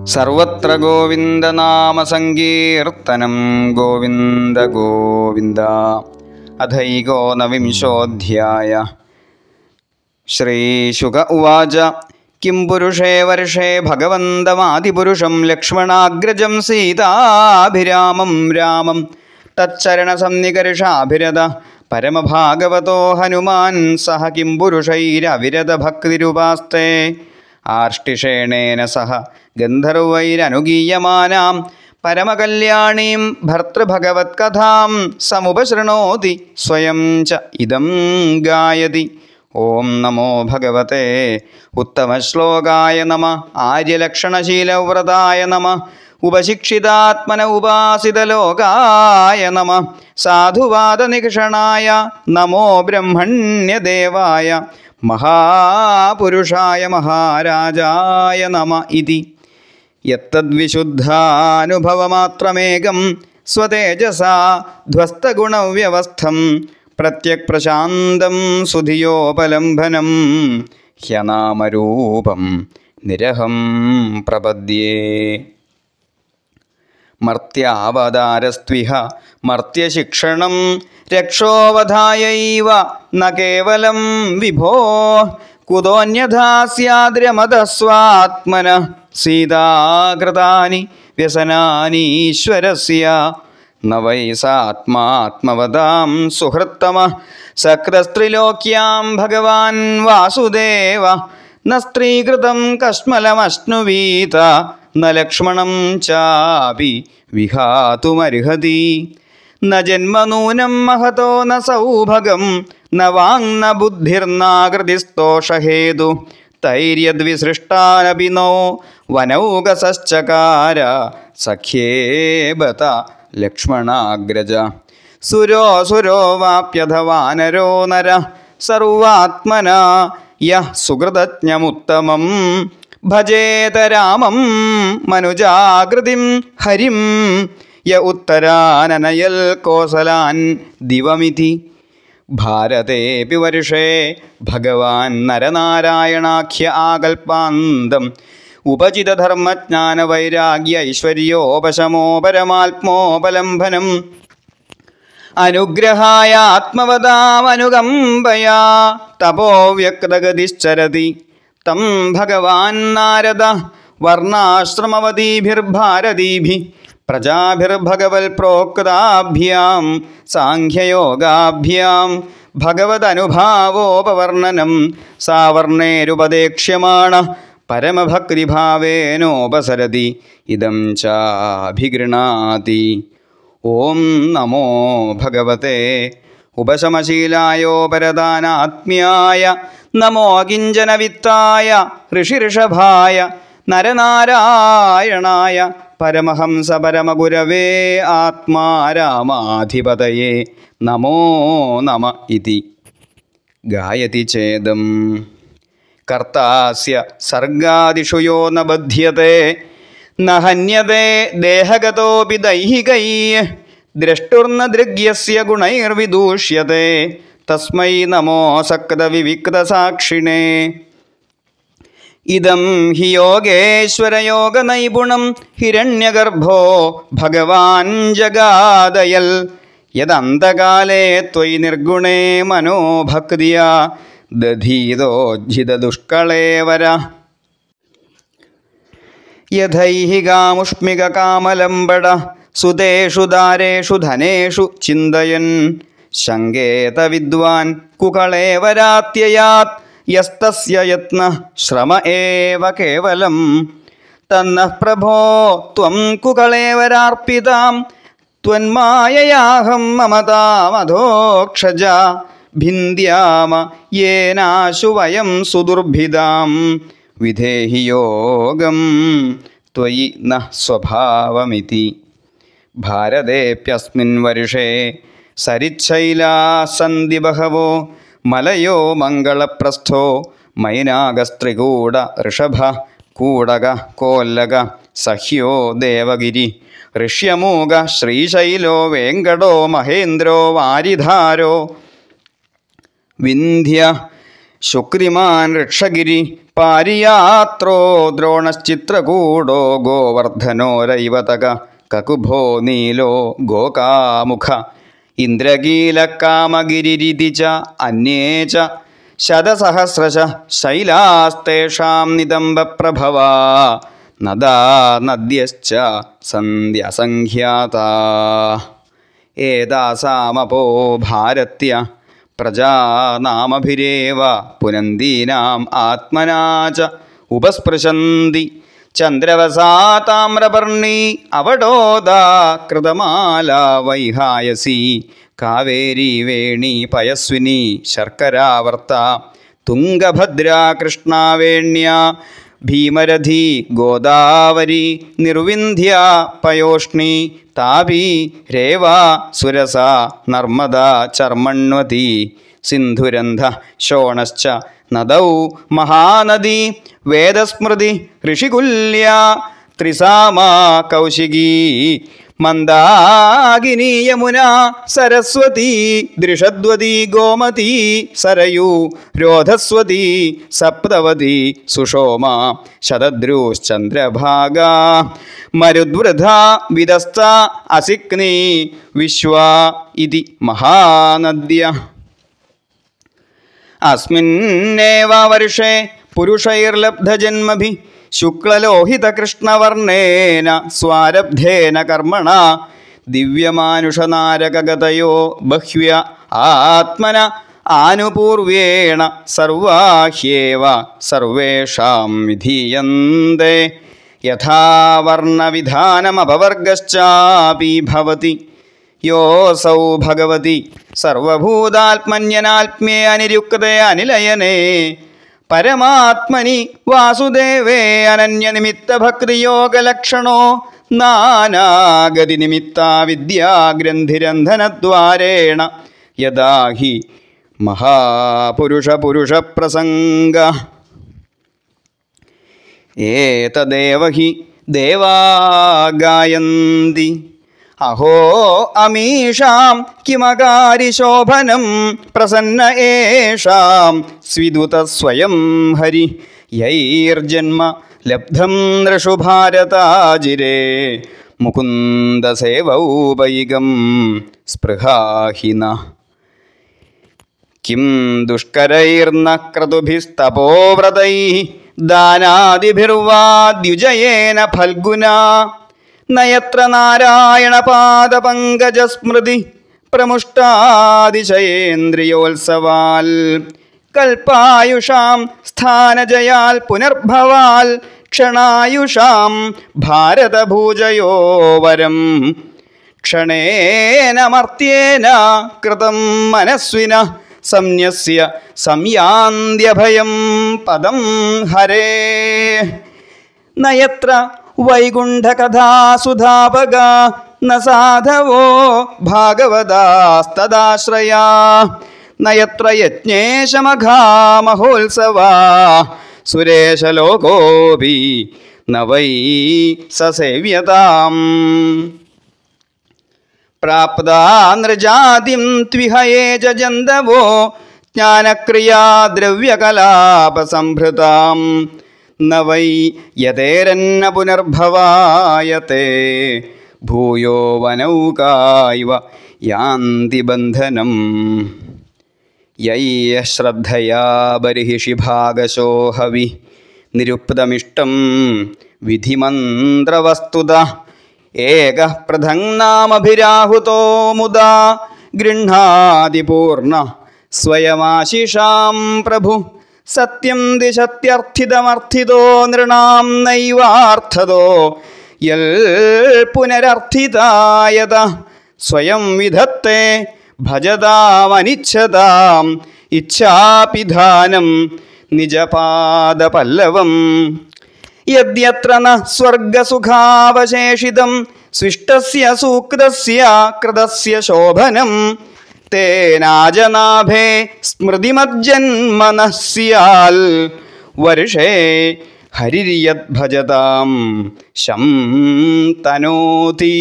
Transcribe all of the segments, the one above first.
സർവത്ര ഗോവിന്ദനാമസങ്കീർത്തനം ഗോവിന്ദ ഗോവിന്ദ അധൈകോനവിംശോऽധ്യായ ശ്രീശുക ഉവാച കിം പുരുഷേ വർഷേ ഭഗവന്തമാദിപുരുഷം ലക്ഷ്മണാഗ്രജം സീതാഭിരാമം രാമം തച്ചരണസന്നികർഷാഭിരത പരമഭാഗവതോ ഹനുമാൻ സഹ കിം പുരുഷൈരവിരത ഭക്തിരുപാസ്തേ ആർഷ്ടിഷേണേന സഹ ഗന്ധർവൈരനുഗീയമാനാം പരമകല്യാണീം ഭർത്തൃഭഗവത്കഥാം സമുപശൃണോതി സ്വയം ച ഇദം ഗായതി ഓം നമോ ഭഗവതേ ഉത്തമശ്ലോകായ നമ ആര്യലക്ഷണശീലവ്രതായ നമ ഉപശിക്ഷിതാത്മന ഉപാസിതലോകായ നമ സാധുവാദനികഷണായ നമോ ബ്രഹ്മണ്യദേവായ മഹാപുരുഷായ മഹാരാജായ നമ ഇതി യത്തദ്വിശുദ്ധാനുഭവമാത്രമേകം സ്വതേജസാ ധ്വസ്തഗുണവ്യവസ്ഥം പ്രത്യക് പ്രശാന്തം സുധിയോപലംബനം ഹ്യനാമരൂപം നിരഹം പ്രപദ്യേ മർത്യാവതാരസ്ത്വിഹ മർത്യശിക്ഷണം രക്ഷോവധായൈവ ന കേവലം വിഭോ കുതോന്യഥാ സ്യാദ്രമതസ്വാത്മന സീതാകൃതാനി വ്യസനാനീശ്വരസ്യ ന വൈ സാത്മാത്മവതാം സുഹൃത്തമ സക്രസ്ത്രിലോക്യാം ഭഗവാൻ വാസുദേവ ന സ്ത്രീകൃതം കശ്മലമശ്നുവീത ന ലക്ഷ്മണം ചാപി വിഹാതുമർഹതി ന ജന്മനൂനം മഹതോ ന സൗഭഗം ന വാങ്ന ബുദ്ധിർനാകൃതിസ്തോഷഹേതു തൈര്യദ്വിസൃഷ്ടാനപി നോ വനൗകസശ്ചകാര സഖ്യേ ബത ലക്ഷ്മണാഗ്രജ സുരോ സുരോ വാപ്യഥ വാനരോ നര സർവാത്മന യഃ സുഹൃതജ്ഞമുത്തമം ഭജേത രാമം മനുജാകൃതിം ഹരിം യ ഉത്തരാനനയൽ കോസലാൻ ദിവമിതി ഭാരതേപി വർഷേ ഭഗവാൻ നരനാരായണാഖ്യ ആകൽപ്പാന്തം ഉപചിതധർമ്മജ്ഞാനവൈരാഗ്യ ഐശ്വര്യോപശമോ പരമാത്മോപലംബനം അനുഗ്രഹായ ആത്മവതാമനുകമ്പയാ തപോ വ്യക്തഗതിശ്ചരതി തം ഭഗവാൻ നാരദ വർണ്ണാശ്രമവതീഭിർഭാരതീഭി പ്രജാഭിർഭഗവൽ പ്രോക്താഭ്യാം സാഖ്യയോഗാഭ്യാം ഭഗവദനുഭാവോപവർണ്ണനം സാവർണേരുപദേക്ഷ്യമാണ് പരമഭക്തിഭാവേനോപസരതി ഇതം ചാഭിഗൃണാതി ഓം നമോ ഭഗവതേ ഉപശമശീലായോപരദാനാത്മ്യായ നമോ അകിഞ്ചനവിത്തായ ഋഷിഋഷഭായ നരനാരായണായ പരമഹംസ പരമഗുരവേ ആത്മാരാമാധിപതയേ നമോ നമ ഇതി ഗായതി ചേദം കർത്താസ്യ സർഗാദിഷു യോ ന ബധ്യത്തെ ന ഹന്യത്തെ ദേഹഗതോപി ദൈഹികൈ ദ്രഷ്ടുർന ദൃഗ്യസ്യ ഗുണൈർവിദൂഷ്യത്തെ തസ്മൈ നമോ സക്തവിവിക്തസാക്ഷിണേ ഇതം ഹി യോഗേശ്വരയോഗനൈപുണം ഹിരണ്യഗർഭോ ഭഗവാൻ ജഗാദയൽ യദന്തകാലേ ത്വയി നിർഗുണേ മനോഭക്തിയാ ദധീതോജ്ജിതദുഷ്കളേവര യഥൈഹികാമുഷ്മികകാമലംബട സുതേഷു ദാരേഷു ധനേഷു ചിന്തയൻ ശങ്കേത വിദ്വാൻ കുകളേവരാത്യയാത് യസ്തസ്യ യത്ന ശ്രമ ഏവ കേവലം തന്നഃ പ്രഭോ ത്വം കുകളേവരാർപ്പിതാം ത്വന്മായയാഹം മമതാമധോക്ഷജ ഭിന്ദ്യാമ യേനാശു വയം സുദുർഭിദാം വിധേഹി യോഗം ത്വയി ന സ്വഭാവമിതി ഭാരതേപ്യസ്മിൻ വർഷേ സരിച്ഛൈലാ സന്തി ബഹവോ മലയോ മംഗളപ്രസ്ഥോ മൈനാഗസ്ത്രികൂട ഋഷഭ കൂടക കോല്ലക സഹ്യോ ദേവഗിരി ഋഷ്യമൂക ശ്രീശൈലോ വേങ്കടോ മഹേന്ദ്രോ വാരിധാരോ വിന്ധ്യ ശുക്രിമാൻ ഋക്ഷഗിരി പാരിയാത്രോ ദ്രോണശ്ചിത്രകൂടോ ഗോവർദ്ധനോരൈവതക കകുഭോ നീലോ ഗോകാമുഖ ഇന്ദ്രകീലകാമഗിരിരിതി ച അന്യേ ച ശതസഹസ്രശ ശൈലാസ്തേഷാം നിതംബപ്രഭവാ നദാ നദ്യശ്ച സന്ധ്യസംഖ്യാതാ ഏതാസാമപോ ഭാരത്യ പ്രജാനാമഭിരേവ പുനന്ദീനാം ആത്മനാ ച ഉപസ്പൃശന്തി ചന്ദ്രവസാ താമ്രപർണി അവടോദാ കൃതമാല വൈഹായസി കാവേരി വേണി പയസ്വിനി ശർക്കരാവർത്ത തുംഗഭദ്രാ കൃഷ്ണാവേണ്യ ഭീമരഥി ഗോദാവരി നിർവിന്ധ്യ പയോഷ്ണി താപി രേവ സുരസ നർമ്മദ ചർമ്മണ്വതി സിന്ധുരന്ധ ശോണശ്ച നദൗ മഹാനദി വേദസ്മൃതി ഋഷികുല്യ ത്രിസാമാ കൗശികീ മന്ദാകിനി യമുന സരസ്വതി ദൃഷദ്വതി ഗോമതി സരയൂ രോധസ്വതി സപ്തവതി സുഷോമ ശതദ്രുശ്ചന്ദ്രഭാഗ മരുദ്വൃധ വിദസ്ത അസിക്നി വിശ്വ ഇതി മഹാനദ്യ അസ്മിന്നേവ വർഷേ പുരുഷൈർലബ്ധജന്മഭി ശുക്ലലോഹിതകൃഷ്ണവർണ്ണേന സ്വാരബ്ധേന കർമ്മണ ദിവ്യമാനുഷനാരകഗതയോ ബഹ്വ്യ ആത്മന ആനുപൂർവേണ സർവാഹ്യേവ സർവേഷാം വിധീയന്തെ യഥാ വർണ്ണവിധാനമപവർഗശ്ചാപി ഭവതി യോസൗ ഭഗവതി സർവഭൂതാത്മന്യനാത്മ്യേ അനിരുക്തേ അനിലയനേ പരമാത്മനി വാസുദേവേ അനന്യനിമിത്തഭക്തിയോഗലക്ഷണോ നാനാഗതിനിമിത്ത വിദ്യാഗ്രന്ഥിരന്ധനദ്വാരേണ യഥാ ഹി മഹാപുരുഷപുരുഷപ്രസംഗ ഏതദേവ ഹി ദേവാ ഗായന്തി അഹോ അമീഷാം കിമകാരിശോഭനം പ്രസന്ന ഏഷാം സ്വിദുത സ്വയം ഹരി യൈർജന്മ ലബ്ധം നൃഷു ഭാരതാജിരേ മുകുന്ദസേവൗപൈകം സ്പൃഹാഹിന കിം ദുഷ്കരൈർന ക്രതുഭിസ്തപോവ്രതൈ ദാനാദിഭിർവാദ്യുജയേന ഫൽഗുനാ നയത്ര നാരായണപാദപങ്കജസ്മൃതി പ്രമുഷ്ടാതിശയേന്ദ്രിയോത്സവാൽ കൽപ്പായുഷാം സ്ഥാനജയാൽ പുനർഭവാൽ ക്ഷണായുഷാം ഭാരതഭൂജയോ വരം ക്ഷണേന മർത്യേന കൃതം മനസ്വിന സംന്യസ്യ സംയാന്ത്യഭയം പദം ഹരേ നയത്ര വൈകുണ്ഠകഥാസുധാപക ന സാധവോ ഭാഗവതാസ്തദാശ്രയാ നയത്ര യജ്ഞേശമഘാമഹോത്സവാ സുരേശലോകോപി ന വൈ സസേവ്യതാം പ്രാപ്താ നൃജാതിം ത്വിഹയേ ജന്തവോ ജ്ഞാനക്രിയാ ദ്രവ്യകലാപസംഭൃതാം ന വൈ യതേരന്ന പുനർഭവായത്തെ ഭൂയോ വനൗകായിവ യാന്തി ബന്ധനം യയ്യ ശ്രദ്ധയാ ബർഹിഷി ഭാഗശോ ഹവി നിരുക്തമിഷ്ടം വിധിമന്ത്രവസ്തുത ഏക പൃഥങ്നാമഭിരാഹുതോ മുദാ ഗൃഹാതി പൂർണ്ണ സ്വയമാശിഷാം പ്രഭു സത്യം ദിശത്യർത്ഥിതമർത്ഥിതോ നൃണാം നൈവാർത്ഥതോ യൽ പുനരർത്ഥിതായത സ്വയം വിധത്തെ ഭജതാമനിച്ഛതാം ഇച്ഛാപിധാനം നിജപാദപല്ലവം യദ്യത്ര ന സ്വർഗസുഖാവശേഷിതം സ്വിഷ്ടസ്യ സൂക്തസ്യ കൃതസ്യ ശോഭനം തേനാജനാഭേ സ്മൃതിമജ്ജന്മനഃ സ്യാൽ വർഷേ ഹരിര്യദ്ഭജതാം ശം തനോതി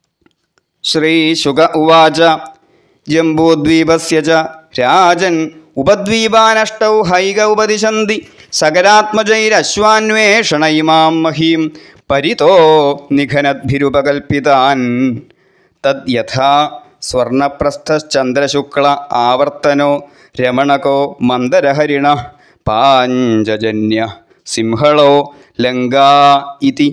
ശ്രീശുക ഉവാച ജംബൂദ്വീപസ്യ ച രാജൻ ഉപദ്വീപാനഷ്ടൗ ഹൈക ഉപദിശന്തി സകരാത്മജൈരശ്വാന്വേഷണ ഇമാം മഹീം പരിതോ നിഘനദ്ഭിരുപകൽപ്പിതാൻ തദ്യഥാ സ്വർണപ്രസ്ഥശ്ചന്ദ്രശുക്ല ആവർത്തനോ രമണകോ മന്ദരഹരിണ പാഞ്ചജന്യ സിംഹളോ ലങ്കാ ഇതി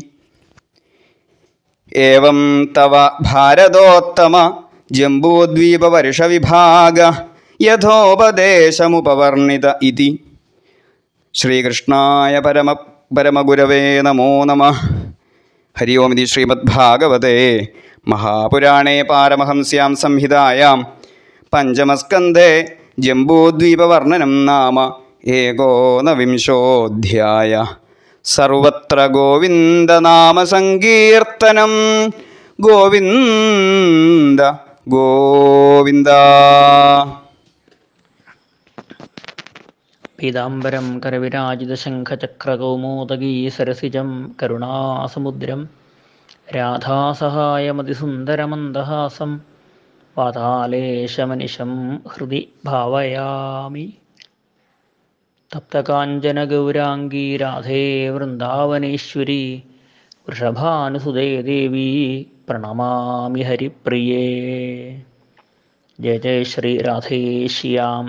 ഏവം തവ ഭാരതോത്തമ ജംബൂദ്വീപവർഷവിഭാഗ യഥോപദേശമുപവർണിത ഇതി ശ്രീകൃഷ്ണായ പരമ പരമഗുരവേ നമോ നമ ഹരി ഓം ഇതി ശ്രീമദ്ഭാഗവതേ മഹാപുരാണേ പാരമഹംസ്യാം സംഹിതായാം പഞ്ചമസ്കന്ധേ ജംബൂദ്വീപവർണ്ണനം നാമ ഏകോനവിംശോऽധ്യായ സർവത്ര ഗോവിന്ദനാമസങ്കീർത്തനം ഗോവിന്ദ ഗോവിന്ദ പീതാംബരം കരവിരാജിതശംഖചക്രകൗമോദഗീ സരസിജം കരുണാസമുദ്രം രാധാസഹായമതിസുന്ദരമന്ദഹാസം വാതാലേശമനിശം ഹൃദി ഭാവയാമി തപ്തകാഞ്ചനഗൗരാംഗീ രാധേ വൃന്ദാവനേശ്വരി വൃഷഭാനുസുതേ ദേവി പ്രണമാമി ഹരിപ്രിയേ ജയ ജയ ശ്രീ രാധേശ്യാം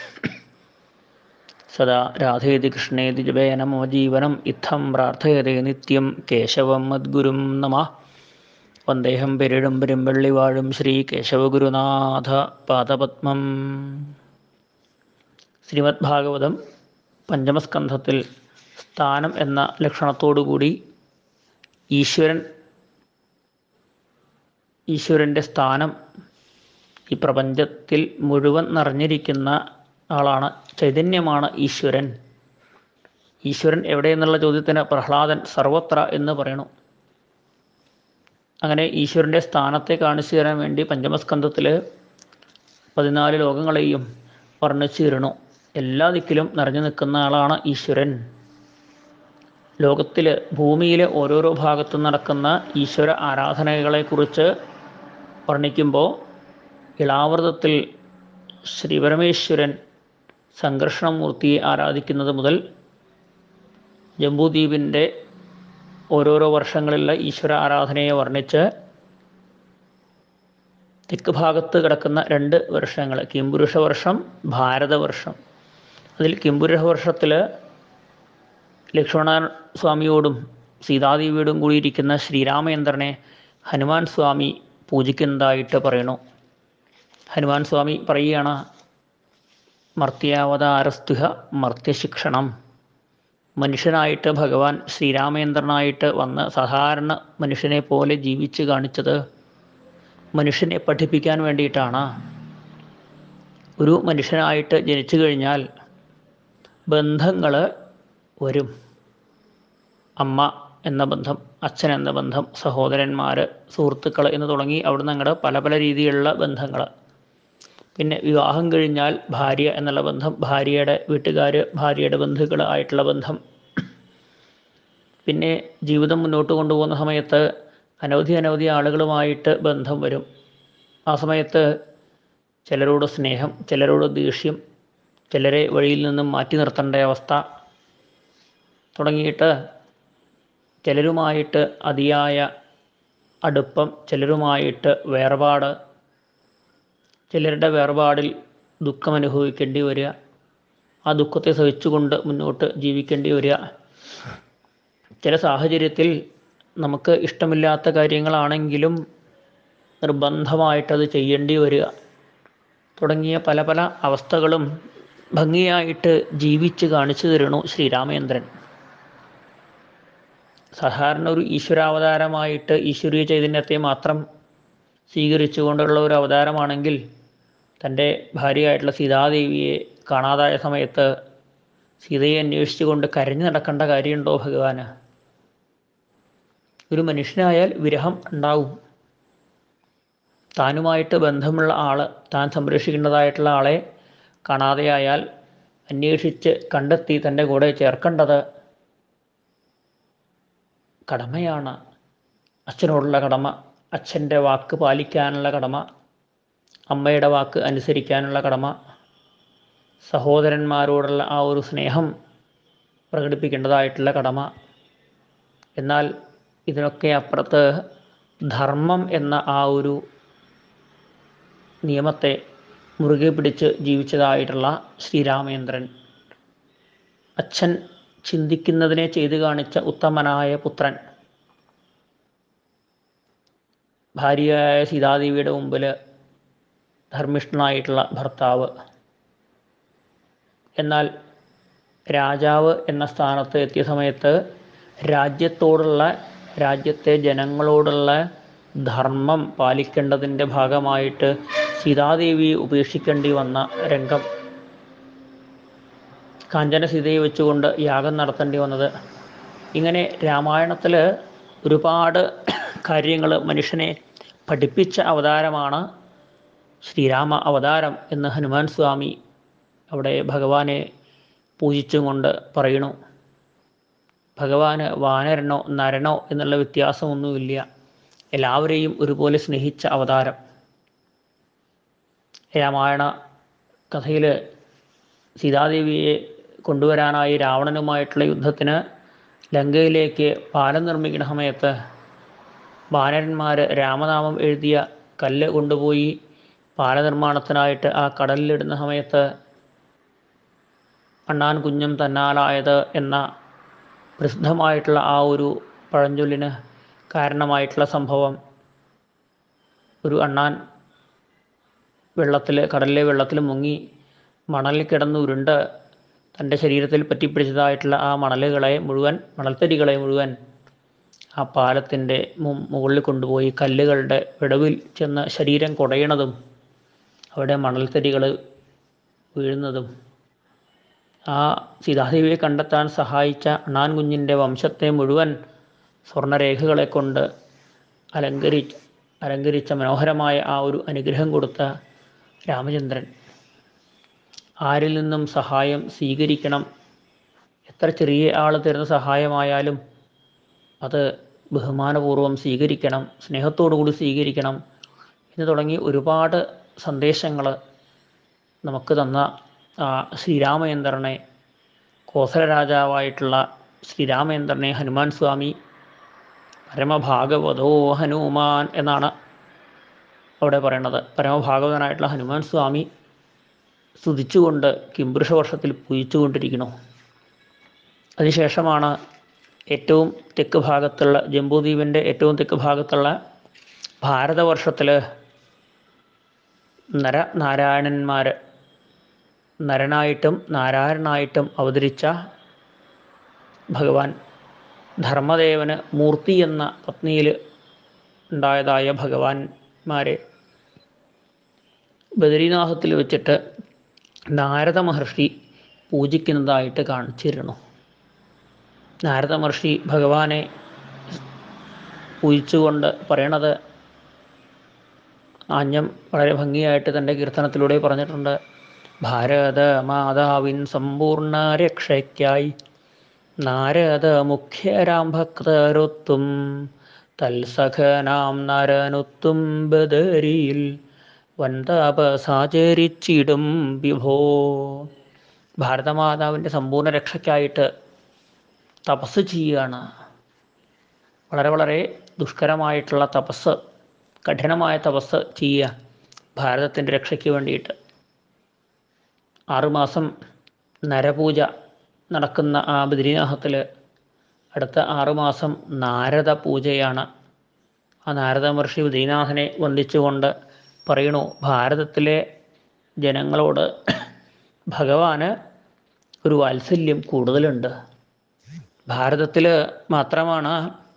സദാ രാധേതി കൃഷ്ണേതി ജപേന മമ ജീവനം ഇത്തം പ്രാർത്ഥയതേ നിത്യം കേശവം മദ്ഗുരും നമ വന്ദേഹം പെരിടും പെരുമ്പള്ളി വാഴും ശ്രീ കേശവഗുരുനാഥ പാദപത്മം ശ്രീമദ് ഭാഗവതം പഞ്ചമസ്കന്ധത്തിൽ സ്ഥാനം എന്ന ലക്ഷണത്തോടുകൂടി ഈശ്വരൻ ഈശ്വരൻ്റെ സ്ഥാനം ഈ പ്രപഞ്ചത്തിൽ മുഴുവൻ നിറഞ്ഞിരിക്കുന്ന ആളാണ് ചൈതന്യമാണ് ഈശ്വരൻ ഈശ്വരൻ എവിടെയെന്നുള്ള ചോദ്യത്തിന് പ്രഹ്ലാദൻ സർവത്ര എന്ന് പറയണു അങ്ങനെ ഈശ്വരൻ്റെ സ്ഥാനത്തെ കാണിച്ചു തരാൻ വേണ്ടി പഞ്ചമസ്കന്ധത്തിൽ പതിനാല് ലോകങ്ങളെയും വർണ്ണിച്ചിരുന്നു എല്ലാ ദിക്കിലും നിറഞ്ഞു നിൽക്കുന്ന ആളാണ് ഈശ്വരൻ ലോകത്തിൽ ഭൂമിയിലെ ഓരോരോ ഭാഗത്തും നടക്കുന്ന ഈശ്വര ആരാധനകളെക്കുറിച്ച് വർണ്ണിക്കുമ്പോൾ ഇളാവൃതത്തിൽ ശ്രീപരമേശ്വരൻ സംഘർഷണമൂർത്തിയെ ആരാധിക്കുന്നത് മുതൽ ജംബൂദ്വീപിൻ്റെ ഓരോരോ വർഷങ്ങളിലെ ഈശ്വര ആരാധനയെ വർണ്ണിച്ച് തെക്ക് ഭാഗത്ത് കിടക്കുന്ന രണ്ട് വർഷങ്ങൾ കിംപുരുഷ വർഷം ഭാരതവർഷം അതിൽ കിംപുരുഷ വർഷത്തിൽ ലക്ഷ്മണ സ്വാമിയോടും സീതാദേവിയോടും കൂടിയിരിക്കുന്ന ശ്രീരാമചന്ദ്രനെ ഹനുമാൻ സ്വാമി പൂജിക്കുന്നതായിട്ട് പറയണു ഹനുമാൻ സ്വാമി പറയുകയാണ് മർത്യാവതാരസ്തുഹ മർത്യശിക്ഷണം മനുഷ്യനായിട്ട് ഭഗവാൻ ശ്രീരാമചന്ദ്രനായിട്ട് വന്ന് സാധാരണ മനുഷ്യനെ പോലെ ജീവിച്ച് കാണിച്ചത് മനുഷ്യനെ പഠിപ്പിക്കാൻ വേണ്ടിയിട്ടാണ് ഒരു മനുഷ്യനായിട്ട് ജനിച്ചു കഴിഞ്ഞാൽ ബന്ധങ്ങൾ വരും അമ്മ എന്ന ബന്ധം അച്ഛൻ എന്ന ബന്ധം സഹോദരന്മാർ സുഹൃത്തുക്കൾ എന്ന് തുടങ്ങി അവിടുന്ന് അങ്ങോട്ട് പല പല രീതിയിലുള്ള ബന്ധങ്ങൾ പിന്നെ വിവാഹം കഴിഞ്ഞാൽ ഭാര്യ എന്നുള്ള ബന്ധം ഭാര്യയുടെ വീട്ടുകാർ ഭാര്യയുടെ ബന്ധുക്കൾ ആയിട്ടുള്ള ബന്ധം പിന്നെ ജീവിതം മുന്നോട്ട് കൊണ്ടുപോകുന്ന സമയത്ത് അനവധി അനവധി ആളുകളുമായിട്ട് ബന്ധം വരും ആ സമയത്ത് ചിലരോട് സ്നേഹം ചിലരോട് ദേഷ്യം ചിലരെ വഴിയിൽ നിന്നും മാറ്റി നിർത്തേണ്ട അവസ്ഥ തുടങ്ങിയിട്ട് ചിലരുമായിട്ട് അതിയായ അടുപ്പം ചിലരുമായിട്ട് വേർപാട് ചിലരുടെ വേർപാടിൽ ദുഃഖം അനുഭവിക്കേണ്ടി വരിക ആ ദുഃഖത്തെ സഹിച്ചുകൊണ്ട് മുന്നോട്ട് ജീവിക്കേണ്ടി വരിക ചില സാഹചര്യത്തിൽ നമുക്ക് ഇഷ്ടമില്ലാത്ത കാര്യങ്ങളാണെങ്കിലും നിർബന്ധമായിട്ടത് ചെയ്യേണ്ടി വരിക തുടങ്ങിയ പല പല അവസ്ഥകളും ഭംഗിയായിട്ട് ജീവിച്ച് കാണിച്ചു തരണു ശ്രീരാമചന്ദ്രൻ സാധാരണ ഒരു ഈശ്വരാവതാരമായിട്ട് ഈശ്വരീയ ചൈതന്യത്തെ മാത്രം സ്വീകരിച്ചുകൊണ്ടുള്ള ഒരു അവതാരമാണെങ്കിൽ തൻ്റെ ഭാര്യയായിട്ടുള്ള സീതാദേവിയെ കാണാതായ സമയത്ത് സീതയെ അന്വേഷിച്ചുകൊണ്ട് കരഞ്ഞു നടക്കേണ്ട കാര്യമുണ്ടോ ഭഗവാന് ഒരു മനുഷ്യനായാൽ വിരഹം ഉണ്ടാവും താനുമായിട്ട് ബന്ധമുള്ള ആൾ താൻ സംരക്ഷിക്കേണ്ടതായിട്ടുള്ള ആളെ കാണാതെയായാൽ അന്വേഷിച്ച് കണ്ടെത്തി തൻ്റെ കൂടെ ചേർക്കേണ്ടത് കടമയാണ് അച്ഛനോടുള്ള കടമ അച്ഛൻ്റെ വാക്ക് പാലിക്കാനുള്ള കടമ അമ്മയുടെ വാക്ക് അനുസരിക്കാനുള്ള കടമ സഹോദരന്മാരോടുള്ള ആ ഒരു സ്നേഹം പ്രകടിപ്പിക്കേണ്ടതായിട്ടുള്ള കടമ എന്നാൽ ഇതിനൊക്കെ അപ്പുറത്ത് ധർമ്മം എന്ന ആ ഒരു നിയമത്തെ മുറുകെ പിടിച്ച് ജീവിച്ചതായിട്ടുള്ള ശ്രീരാമേന്ദ്രൻ അച്ഛൻ ചിന്തിക്കുന്നതിനെ ചെയ്തു കാണിച്ച ഉത്തമനായ പുത്രൻ ഭാര്യയായ സീതാദേവിയുടെ മുമ്പിൽ ധർമ്മിഷ്ഠനായിട്ടുള്ള ഭർത്താവ് എന്നാൽ രാജാവ് എന്ന സ്ഥാനത്ത് എത്തിയ സമയത്ത് രാജ്യത്തോടുള്ള രാജ്യത്തെ ജനങ്ങളോടുള്ള ധർമ്മം പാലിക്കേണ്ടതിൻ്റെ ഭാഗമായിട്ട് സീതാദേവിയെ ഉപേക്ഷിക്കേണ്ടി വന്ന രംഗം കാഞ്ചന സീതയെ വെച്ചുകൊണ്ട് യാഗം നടത്തേണ്ടി വന്നത് ഇങ്ങനെ രാമായണത്തിൽ ഒരുപാട് കാര്യങ്ങൾ മനുഷ്യനെ പഠിപ്പിച്ച അവതാരമാണ് ശ്രീരാമ അവതാരം എന്ന് ഹനുമാൻ സ്വാമി അവിടെ ഭഗവാനെ പൂജിച്ചും കൊണ്ട് പറയണു ഭഗവാന് വാനരനോ നരനോ എന്നുള്ള വ്യത്യാസമൊന്നുമില്ല എല്ലാവരെയും ഒരുപോലെ സ്നേഹിച്ച അവതാരം രാമായണ കഥയിൽ സീതാദേവിയെ കൊണ്ടുവരാനായി രാവണനുമായിട്ടുള്ള യുദ്ധത്തിന് ലങ്കയിലേക്ക് പാലം നിർമ്മിക്കുന്ന സമയത്ത് വാനരന്മാർ രാമനാമം എഴുതിയ കല്ല് കൊണ്ടുപോയി പാലനിർമ്മാണത്തിനായിട്ട് ആ കടലിലിടുന്ന സമയത്ത് അണ്ണാൻ കുഞ്ഞും തന്നാലായത് എന്ന പ്രസിദ്ധമായിട്ടുള്ള ആ ഒരു പഴഞ്ചൊല്ലിന് കാരണമായിട്ടുള്ള സംഭവം ഒരു അണ്ണാൻ വെള്ളത്തിൽ കടലിലെ വെള്ളത്തിൽ മുങ്ങി മണലിൽ കിടന്ന് ഉരുണ്ട് തൻ്റെ ശരീരത്തിൽ പറ്റിപ്പിടിച്ചതായിട്ടുള്ള ആ മണലുകളെ മുഴുവൻ മണൽത്തരികളെ മുഴുവൻ ആ പാലത്തിൻ്റെ മുകളിൽ കൊണ്ടുപോയി കല്ലുകളുടെ വിടവിൽ ചെന്ന് ശരീരം കുടയണതും അവിടെ മണൽത്തരികൾ വീഴുന്നതും ആ സീതാദേവിയെ കണ്ടെത്താൻ സഹായിച്ച അണ്ണാൻ കുഞ്ഞിൻ്റെ വംശത്തെ മുഴുവൻ സ്വർണ്ണരേഖകളെ കൊണ്ട് അലങ്കരി അലങ്കരിച്ച മനോഹരമായ ആ ഒരു അനുഗ്രഹം കൊടുത്ത രാമചന്ദ്രൻ ആരിൽ നിന്നും സഹായം സ്വീകരിക്കണം എത്ര ചെറിയ ആൾ തരുന്ന സഹായമായാലും അത് ബഹുമാനപൂർവ്വം സ്വീകരിക്കണം സ്നേഹത്തോടു കൂടി സ്വീകരിക്കണം എന്ന് തുടങ്ങി ഒരുപാട് സന്ദേശങ്ങൾ നമുക്ക് തന്ന ആ ശ്രീരാമചന്ദ്രനെ കോസല രാജാവായിട്ടുള്ള ശ്രീരാമചന്ദ്രനെ ഹനുമാൻ സ്വാമി പരമഭാഗവതോ ഹനുമാൻ എന്നാണ് അവിടെ പറയുന്നത് പരമഭാഗവതനായിട്ടുള്ള ഹനുമാൻ സ്വാമി സ്തുതിച്ചുകൊണ്ട് കിംപുരുഷ വർഷത്തിൽ പൂജിച്ചുകൊണ്ടിരിക്കുന്നു അതിനുശേഷമാണ് ഏറ്റവും തെക്ക് ഭാഗത്തുള്ള ജംബൂദ്വീപിൻ്റെ ഏറ്റവും തെക്ക് ഭാഗത്തുള്ള ഭാരതവർഷത്തിൽ നരനാരായണന്മാർ നരനായിട്ടും നാരായണനായിട്ടും അവതരിച്ച ഭഗവാൻ ധർമ്മദേവന് മൂർത്തി എന്ന പത്നിയിൽ ഉണ്ടായതായ ഭഗവാന്മാരെ ബദരീനാഥത്തിൽ വെച്ചിട്ട് നാരദ മഹർഷി പൂജിക്കുന്നതായിട്ട് കാണിച്ചിരുന്നു നാരദ മഹർഷി ഭഗവാനെ പൂജിച്ചുകൊണ്ട് പറയണത് ആഞ്ഞം വളരെ ഭംഗിയായിട്ട് തൻ്റെ കീർത്തനത്തിലൂടെ പറഞ്ഞിട്ടുണ്ട് ഭാരത മാതാവിൻ സമ്പൂർണ്ണ രക്ഷയ്ക്കായി നാരദ മുഖ്യരാം ഭക്തരൊത്തും തൽസഖനാം നരനൊത്തും ബദരിയിൽ വൻതാപസാചരിച്ചിടും വിഭോ ഭാരതമാതാവിൻ്റെ സമ്പൂർണ്ണ രക്ഷയ്ക്കായിട്ട് തപസ് ചെയ്യുകയാണ് വളരെ വളരെ ദുഷ്കരമായിട്ടുള്ള തപസ് കഠിനമായ തപസ് ചെയ്യുക ഭാരതത്തിൻ്റെ രക്ഷയ്ക്ക് വേണ്ടിയിട്ട് ആറുമാസം നരപൂജ നടക്കുന്ന ആ ബദ്രീനാഥത്തിൽ അടുത്ത ആറുമാസം നാരദ പൂജയാണ് ആ നാരദ മഹർഷി ബദ്രീനാഥനെ വന്ദിച്ചുകൊണ്ട് പറയണു ഭാരതത്തിലെ ജനങ്ങളോട് ഭഗവാന് ഒരു വാത്സല്യം കൂടുതലുണ്ട് ഭാരതത്തിൽ മാത്രമാണ്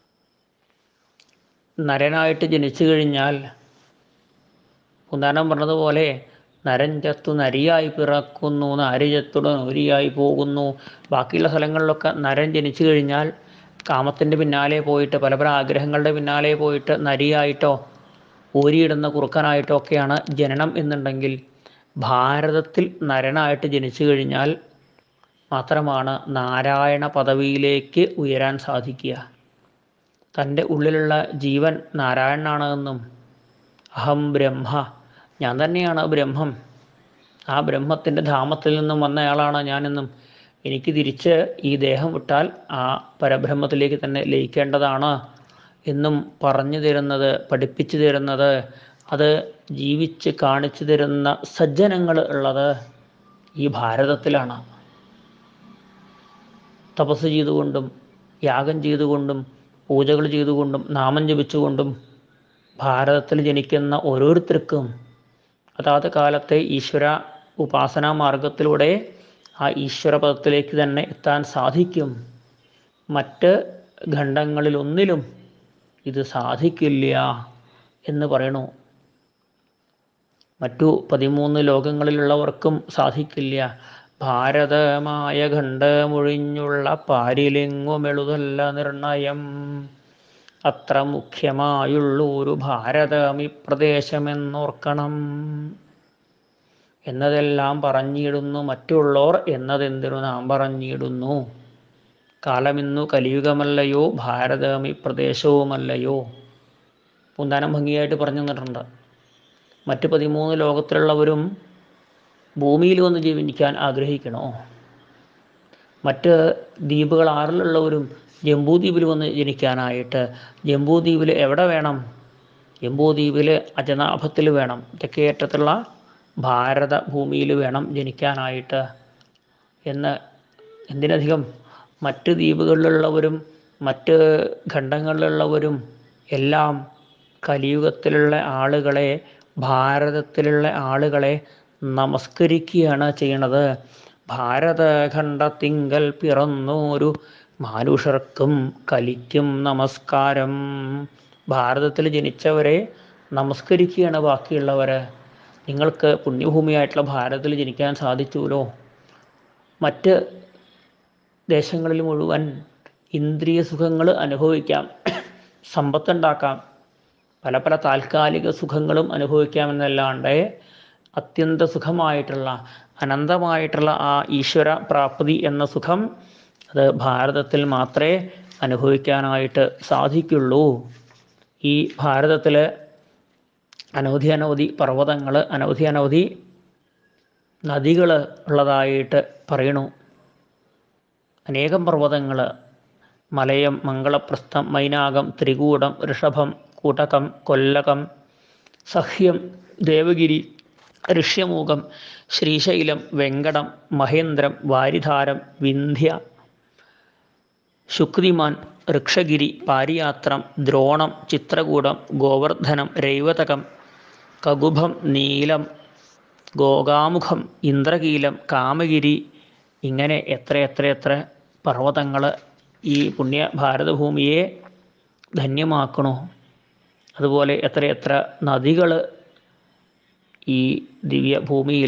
നരനായിട്ട് ജനിച്ചു കഴിഞ്ഞാൽ ഉദാഹരണം പറഞ്ഞതുപോലെ നരൻ ചത്തു നരിയായി പിറക്കുന്നു നാരി ചത്തുട നൂരിയായി പോകുന്നു ബാക്കിയുള്ള സ്ഥലങ്ങളിലൊക്കെ നരൻ ജനിച്ചു കഴിഞ്ഞാൽ കാമത്തിൻ്റെ പിന്നാലെ പോയിട്ട് പല പല ആഗ്രഹങ്ങളുടെ പിന്നാലെ പോയിട്ട് നരിയായിട്ടോ ഊരിയിടുന്ന കുറുക്കനായിട്ടോ ഒക്കെയാണ് ജനനം എന്നുണ്ടെങ്കിൽ ഭാരതത്തിൽ നരനായിട്ട് ജനിച്ചു കഴിഞ്ഞാൽ മാത്രമാണ് നാരായണ പദവിയിലേക്ക് ഉയരാൻ സാധിക്കുക തൻ്റെ ഉള്ളിലുള്ള ജീവൻ നാരായണനാണ് എന്നും അഹം ബ്രഹ്മ ഞാൻ തന്നെയാണ് ബ്രഹ്മം ആ ബ്രഹ്മത്തിൻ്റെ ധാമത്തിൽ നിന്നും വന്നയാളാണ് ഞാനെന്നും എനിക്ക് തിരിച്ച് ഈ ദേഹം വിട്ടാൽ ആ പരബ്രഹ്മത്തിലേക്ക് തന്നെ ലയിക്കേണ്ടതാണ് എന്നും പറഞ്ഞു തരുന്നത് പഠിപ്പിച്ചു തരുന്നത് അത് ജീവിച്ച് കാണിച്ചു തരുന്ന സജ്ജനങ്ങൾ ഉള്ളത് ഈ ഭാരതത്തിലാണ് തപസ് ചെയ്തുകൊണ്ടും യാഗം ചെയ്തുകൊണ്ടും പൂജകൾ ചെയ്തുകൊണ്ടും നാമം ജപിച്ചുകൊണ്ടും ഭാരതത്തിൽ ജനിക്കുന്ന ഓരോരുത്തർക്കും അതാത് കാലത്തെ ഈശ്വര ഉപാസനാ മാർഗത്തിലൂടെ ആ ഈശ്വരപദത്തിലേക്ക് തന്നെ എത്താൻ സാധിക്കും മറ്റ് ഖണ്ഡങ്ങളിലൊന്നിലും ഇത് സാധിക്കില്ല എന്ന് പറയണു മറ്റു പതിമൂന്ന് ലോകങ്ങളിലുള്ളവർക്കും സാധിക്കില്ല ഭാരതമായ ഖണ്ഡമൊഴിഞ്ഞുള്ള പാരിലെങ്ങുമെളുതല്ല നിർണയം അത്ര മുഖ്യമായുള്ളൊരു ഭാരതമി പ്രദേശമെന്നോർക്കണം എന്നതെല്ലാം പറഞ്ഞിടുന്നു മറ്റുള്ളോർ എന്നതെന്തിനു നാം പറഞ്ഞിടുന്നു കാലമിന്നു കലിയുഗമല്ലയോ ഭാരതമി പ്രദേശവുമല്ലയോ പൂന്താനം ഭംഗിയായിട്ട് പറഞ്ഞു തന്നിട്ടുണ്ട് മറ്റ് പതിമൂന്ന് ലോകത്തിലുള്ളവരും ഭൂമിയിൽ വന്ന് ജീവിക്കാൻ ആഗ്രഹിക്കണോ മറ്റ് ദ്വീപുകൾ ആറിലുള്ളവരും ജംബൂദ്വീപിൽ വന്ന് ജനിക്കാനായിട്ട് ജംബൂദ്വീപിൽ എവിടെ വേണം ജംബൂദ്വീപിൽ അജനാഭത്തിൽ വേണം തെക്കേയറ്റത്തുള്ള ഭാരത ഭൂമിയിൽ വേണം ജനിക്കാനായിട്ട് എന്ന് എന്തിനധികം മറ്റ് ദ്വീപുകളിലുള്ളവരും മറ്റ് ഖണ്ഡങ്ങളിലുള്ളവരും എല്ലാം കലിയുഗത്തിലുള്ള ആളുകളെ ഭാരതത്തിലുള്ള ആളുകളെ നമസ്കരിക്കുകയാണ് ചെയ്യണത് ഭാരതഖണ്ഡത്തിങ്കൽ പിറന്നോരു മാനുഷർക്കും കലിക്കും നമസ്കാരം ഭാരതത്തിൽ ജനിച്ചവരെ നമസ്കരിക്കുകയാണ് ബാക്കിയുള്ളവർ നിങ്ങൾക്ക് പുണ്യഭൂമിയായിട്ടുള്ള ഭാരതത്തിൽ ജനിക്കാൻ സാധിച്ചുല്ലോ മറ്റ് ദേശങ്ങളിൽ മുഴുവൻ ഇന്ദ്രിയ സുഖങ്ങൾ അനുഭവിക്കാം സമ്പത്തുണ്ടാക്കാം പല പല താൽക്കാലിക സുഖങ്ങളും അനുഭവിക്കാമെന്നല്ലാണ്ട് അത്യന്ത സുഖമായിട്ടുള്ള അനന്തമായിട്ടുള്ള ആ ഈശ്വര പ്രാപ്തി എന്ന സുഖം അത് ഭാരതത്തിൽ മാത്രമേ അനുഭവിക്കാനായിട്ട് സാധിക്കുള്ളൂ ഈ ഭാരതത്തിൽ അനവധി അനവധി പർവ്വതങ്ങൾ അനവധി അനവധി നദികൾ ഉള്ളതായിട്ട് പറയണു അനേകം പർവ്വതങ്ങൾ മലയം മംഗളപ്രസ്ഥം മൈനാകം ത്രികൂടം ഋഷഭം കൂട്ടകം കൊല്ലകം സഹ്യം ദേവഗിരി ഋഷ്യമൂകം ശ്രീശൈലം വെങ്കടം മഹേന്ദ്രം വാരിധാരം വിന്ധ്യ ശുക്തിമാൻ ഋക്ഷഗിരി പാരിയാത്രം ദ്രോണം ചിത്രകൂടം ഗോവർദ്ധനം രൈവതകം കകുഭം നീലം ഗോകാമുഖം ഇന്ദ്രകീലം കാമഗിരി ഇങ്ങനെ എത്ര എത്ര എത്ര പർവ്വതങ്ങൾ ഈ പുണ്യ ഭാരതഭൂമിയെ ധന്യമാക്കണു അതുപോലെ എത്ര എത്ര നദികൾ ഈ ദിവ്യഭൂമിയിൽ